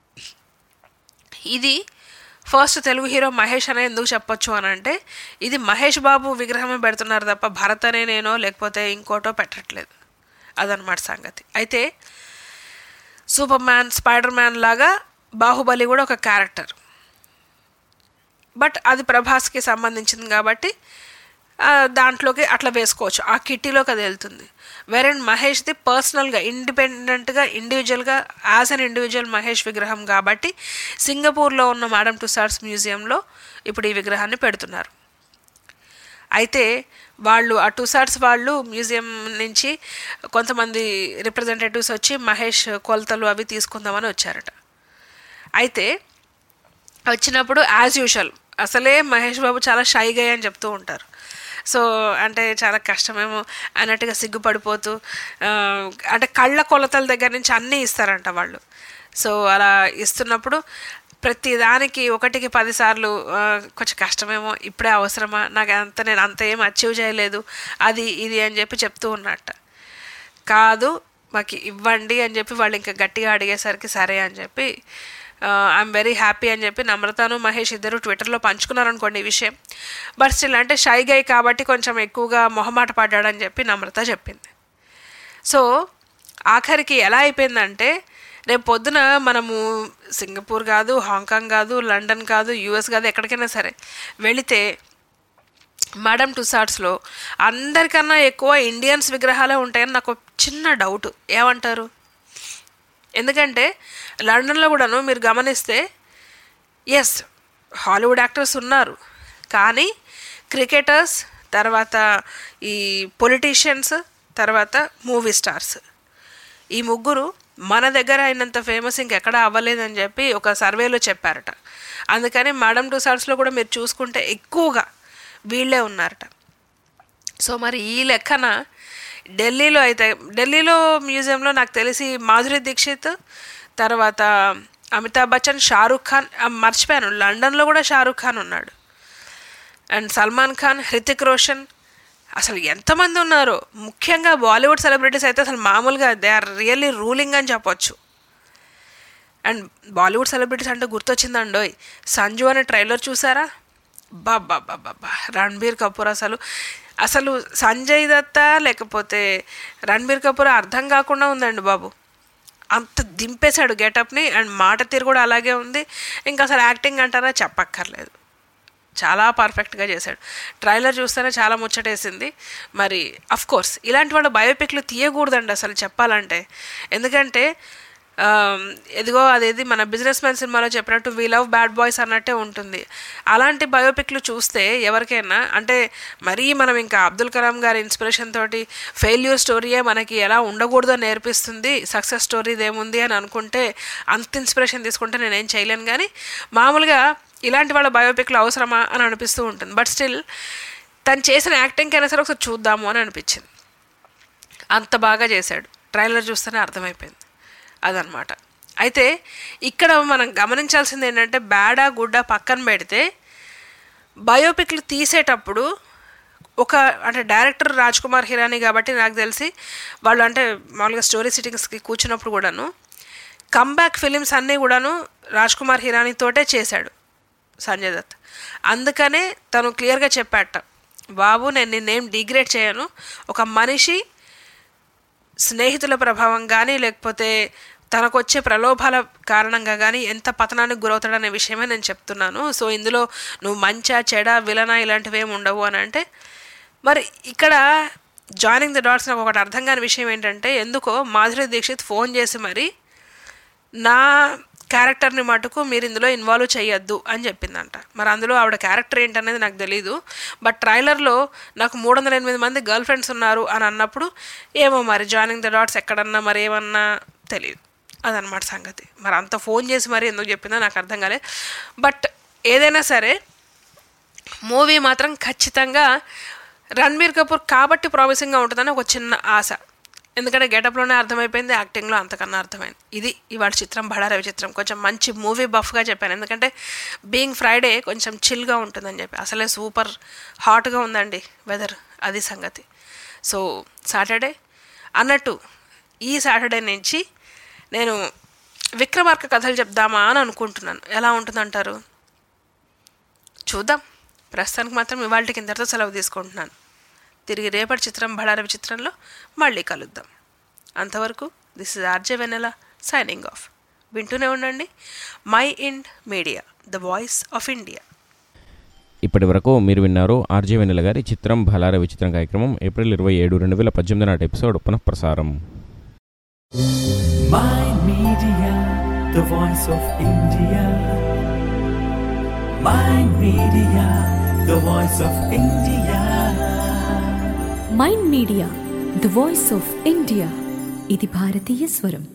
ఇది ఫస్ట్ తెలుగు హీరో మహేష్ అనే ఎందుకు చెప్పొచ్చు అని అంటే ఇది మహేష్ బాబు విగ్రహమే పెడుతున్నారు తప్ప భరత్ అనే నేనో లేకపోతే ఇంకోటో పెట్టట్లేదు అదనమాట సంగతి అయితే సూపర్ మ్యాన్ స్పైడర్ మ్యాన్ లాగా బాహుబలి కూడా ఒక క్యారెక్టర్ బట్ అది ప్రభాస్కి సంబంధించింది కాబట్టి ఆ, దాంట్లోకి అట్లా వేసుకోవచ్చు ఆ కిట్టీలోకి అది వెళ్తుంది వేరెన్ మహేష్ది పర్సనల్గా ఇండిపెండెంట్గా ఇండివిజువల్గా యాజ్ అన్ ఇండివిజువల్ మహేష్ విగ్రహం కాబట్టి సింగపూర్లో ఉన్న మేడం టుసార్స్ మ్యూజియంలో ఇప్పుడు ఈ విగ్రహాన్ని పెడుతున్నారు అయితే వాళ్ళు ఆ టుసార్స్ వాళ్ళు మ్యూజియం నుంచి కొంతమంది రిప్రజెంటేటివ్స్ వచ్చి మహేష్ కొలతలు అవి తీసుకుందామని వచ్చారట అయితే వచ్చినప్పుడు యాజ్ యూజువల్ అసలే మహేష్ బాబు చాలా షైగా అని చెప్తూ ఉంటారు సో అంటే చాలా కష్టమేమో అన్నట్టుగా సిగ్గుపడిపోతూ ఆ, అంటే కళ్ళ కొలతల దగ్గర నుంచి అన్నీ ఇస్తారంట వాళ్ళు సో అలా ఇస్తున్నప్పుడు ప్రతి దానికి ఒకటికి పదిసార్లు ఆ, కొంచెం కష్టమేమో ఇప్పుడే అవసరమా నాకు అంత నేను అంత ఏం అచీవ్ చేయలేదు అది ఇది అని చెప్పి చెప్తూ ఉన్నట్ట కాదు మాకు ఇవ్వండి అని చెప్పి వాళ్ళు ఇంకా గట్టిగా అడిగేసరికి సరే అని చెప్పి ఐఎమ్ వెరీ హ్యాపీ అని చెప్పి నమ్రతను మహేష్ ఇద్దరు ట్విట్టర్లో పంచుకున్నారనుకోండి ఈ విషయం బట్ స్టిల్ అంటే షై గై కాబట్టి కొంచెం ఎక్కువగా మొహమాట పడ్డాడని చెప్పి నమ్రత చెప్పింది సో ఆఖరికి ఎలా అయిపోయిందంటే రేపు పొద్దున మనము సింగపూర్ కాదు హాంకాంగ్ కాదు లండన్ కాదు యూఎస్ కాదు ఎక్కడికైనా సరే వెళితే మేడం టుసార్ట్స్లో అందరికన్నా ఎక్కువ ఇండియన్స్ విగ్రహాలే ఉంటాయని నాకు ఒక చిన్న డౌట్ ఏమంటారు ఎందుకంటే లండన్లో కూడాను మీరు గమనిస్తే ఎస్ హాలీవుడ్ యాక్టర్స్ ఉన్నారు కానీ క్రికెటర్స్ తర్వాత ఈ పొలిటీషియన్స్ తర్వాత మూవీ స్టార్స్ ఈ ముగ్గురు మన దగ్గర అయినంత ఫేమస్ ఇంకెక్కడ అవ్వలేదని చెప్పి ఒక సర్వేలో చెప్పారట అందుకని మేడం టుసార్ట్స్లో కూడా మీరు చూసుకుంటే ఎక్కువగా వీళ్ళే ఉన్నారట సో మరి ఈ లెక్కన ఢిల్లీలో అయితే ఢిల్లీలో మ్యూజియంలో నాకు తెలిసి మాధురి దీక్షిత్ తర్వాత అమితాబ్ బచ్చన్ షారూఖ్ ఖాన్ ఆ, మర్చిపోయాను లండన్లో కూడా షారూఖ్ ఖాన్ ఉన్నాడు అండ్ సల్మాన్ ఖాన్ హృతిక్ రోషన్ అసలు ఎంతమంది ఉన్నారో ముఖ్యంగా బాలీవుడ్ సెలబ్రిటీస్ అయితే అసలు మామూలుగా దే ఆర్ రియల్లీ రూలింగ్ అని చెప్పొచ్చు అండ్ బాలీవుడ్ సెలబ్రిటీస్ అంటే గుర్తొచ్చిందండోయ్ సంజు అనే ట్రైలర్ చూసారా బాబా బాబా రణబీర్ కపూర్ అసలు అసలు సంజయ్ దత్త లేకపోతే రణబీర్ కపూర్ అర్థం కాకుండా ఉందండి బాబు అంత దింపేశాడు గెటప్ని అండ్ మాట తీరు కూడా అలాగే ఉంది ఇంకా అసలు యాక్టింగ్ అంటారా చెప్పక్కర్లేదు చాలా పర్ఫెక్ట్గా చేశాడు ట్రైలర్ చూస్తేనే చాలా ముచ్చటేసింది మరి అఫ్ కోర్స్ ఇలాంటి వాళ్ళ బయోపిక్లు తీయకూడదండి అసలు చెప్పాలంటే ఎందుకంటే ఆ, ఎదిగో అదేది మన బిజినెస్ మ్యాన్ సినిమాలో చెప్పినట్టు వీ లవ్ బ్యాడ్ బాయ్స్ అన్నట్టే ఉంటుంది అలాంటి బయోపిక్లు చూస్తే ఎవరికైనా అంటే మరీ మనం ఇంకా అబ్దుల్ కలాం గారి ఇన్స్పిరేషన్ తోటి ఫెయిల్యూర్ స్టోరీయే మనకి ఎలా ఉండకూడదో నేర్పిస్తుంది సక్సెస్ స్టోరీ ఏముంది అని అనుకుంటే అంత ఇన్స్పిరేషన్ తీసుకుంటే నేనేం చేయలేను కానీ మామూలుగా ఇలాంటి వాళ్ళ బయోపిక్లు అవసరమా అని అనిపిస్తూ ఉంటుంది బట్ స్టిల్ తను చేసిన యాక్టింగ్ అయినా సరే ఒకసారి చూద్దాము అని అనిపించింది అంత బాగా చేశాడు ట్రైలర్ చూస్తేనే అర్థమైపోయింది అదనమాట అయితే ఇక్కడ మనం గమనించాల్సింది ఏంటంటే బ్యాడా గుడ్డా పక్కన పెడితే బయోపిక్లు తీసేటప్పుడు ఒక అంటే డైరెక్టర్ రాజ్ కుమార్ హిరానీ కాబట్టి నాకు తెలిసి వాళ్ళు అంటే మామూలుగా స్టోరీ సిట్టింగ్స్కి కూర్చున్నప్పుడు కూడాను కమ్బ్యాక్ ఫిలిమ్స్ అన్నీ కూడాను రాజ్ కుమార్ హిరానీతోటే చేశాడు సంజయ్ దత్ అందుకనే తను క్లియర్గా చెప్పాట బాబు నేను నిన్నేం డిగ్రేడ్ చేయను ఒక మనిషి స్నేహితుల ప్రభావం కానీ లేకపోతే తనకు వచ్చే ప్రలోభాల కారణంగా కానీ ఎంత పతనానికి గురవుతాడనే విషయమే నేను చెప్తున్నాను సో ఇందులో నువ్వు మంచా చెడ విలనా ఇలాంటివి ఏమి ఉండవు అని అంటే మరి ఇక్కడ జాయినింగ్ ద డాట్స్ నాకు ఒకటి అర్థం కాని విషయం ఏంటంటే ఎందుకో మాధురి దీక్షిత్ ఫోన్ చేసి మరి నా క్యారెక్టర్ని మటుకు మీరు ఇందులో ఇన్వాల్వ్ చేయొద్దు అని చెప్పిందంట మరి అందులో ఆవిడ క్యారెక్టర్ ఏంటనేది నాకు తెలియదు బట్ ట్రైలర్లో నాకు మూడు వందల ఎనిమిది మంది గర్ల్ ఫ్రెండ్స్ ఉన్నారు అని అన్నప్పుడు ఏమో మరి జాయినింగ్ ద డాట్స్ ఎక్కడన్నా మరి ఏమన్నా తెలియదు అదనమాట సంగతి మరి అంత ఫోన్ చేసి మరి ఎందుకు చెప్పిందో నాకు అర్థం కాలేదు బట్ ఏదైనా సరే మూవీ మాత్రం ఖచ్చితంగా రణ్బీర్ కపూర్ కాబట్టి ప్రామిసింగ్గా ఉంటుందని ఒక చిన్న ఆశ ఎందుకంటే గెటప్లోనే అర్థమైపోయింది యాక్టింగ్లో అంతకన్నా అర్థమైంది ఇది ఇవాళ చిత్రం బడారవి చిత్రం కొంచెం మంచి మూవీ బఫ్గా చెప్పాను ఎందుకంటే బీయింగ్ ఫ్రైడే కొంచెం చిల్గా ఉంటుందని చెప్పి అసలే సూపర్ హాట్గా ఉందండి వెదర్ అది సంగతి సో సాటర్డే అన్నట్టు ఈ సాటర్డే నుంచి నేను విక్రమార్క కథలు చెప్దామా అని అనుకుంటున్నాను ఎలా ఉంటుందంటారు చూద్దాం ప్రస్తుతానికి మాత్రం ఇవాళకి ఇంతటితో సెలవు తీసుకుంటున్నాను తిరిగి రేపటి చిత్రం బడారవి చిత్రంలో మళ్ళీ కలుద్దాం అంతవరకు this is RJ Vennela signing off వింటూనే ఉండండి mind media the voice of India ఇప్పటి వరకు మీరు విన్నారు ఆర్జే వెన్నెల గారి చిత్రం భలార విచిత్రం కార్యక్రమం ఏప్రిల్ ఇరవై ఏడు రెండు వేల పద్దెనిమిది నాటి ఎపిసోడ్ పునఃప్రసారం My Media, the voice of India. My Media, the voice of India. Mind media the voice of India ఇది భారతీయ స్వరం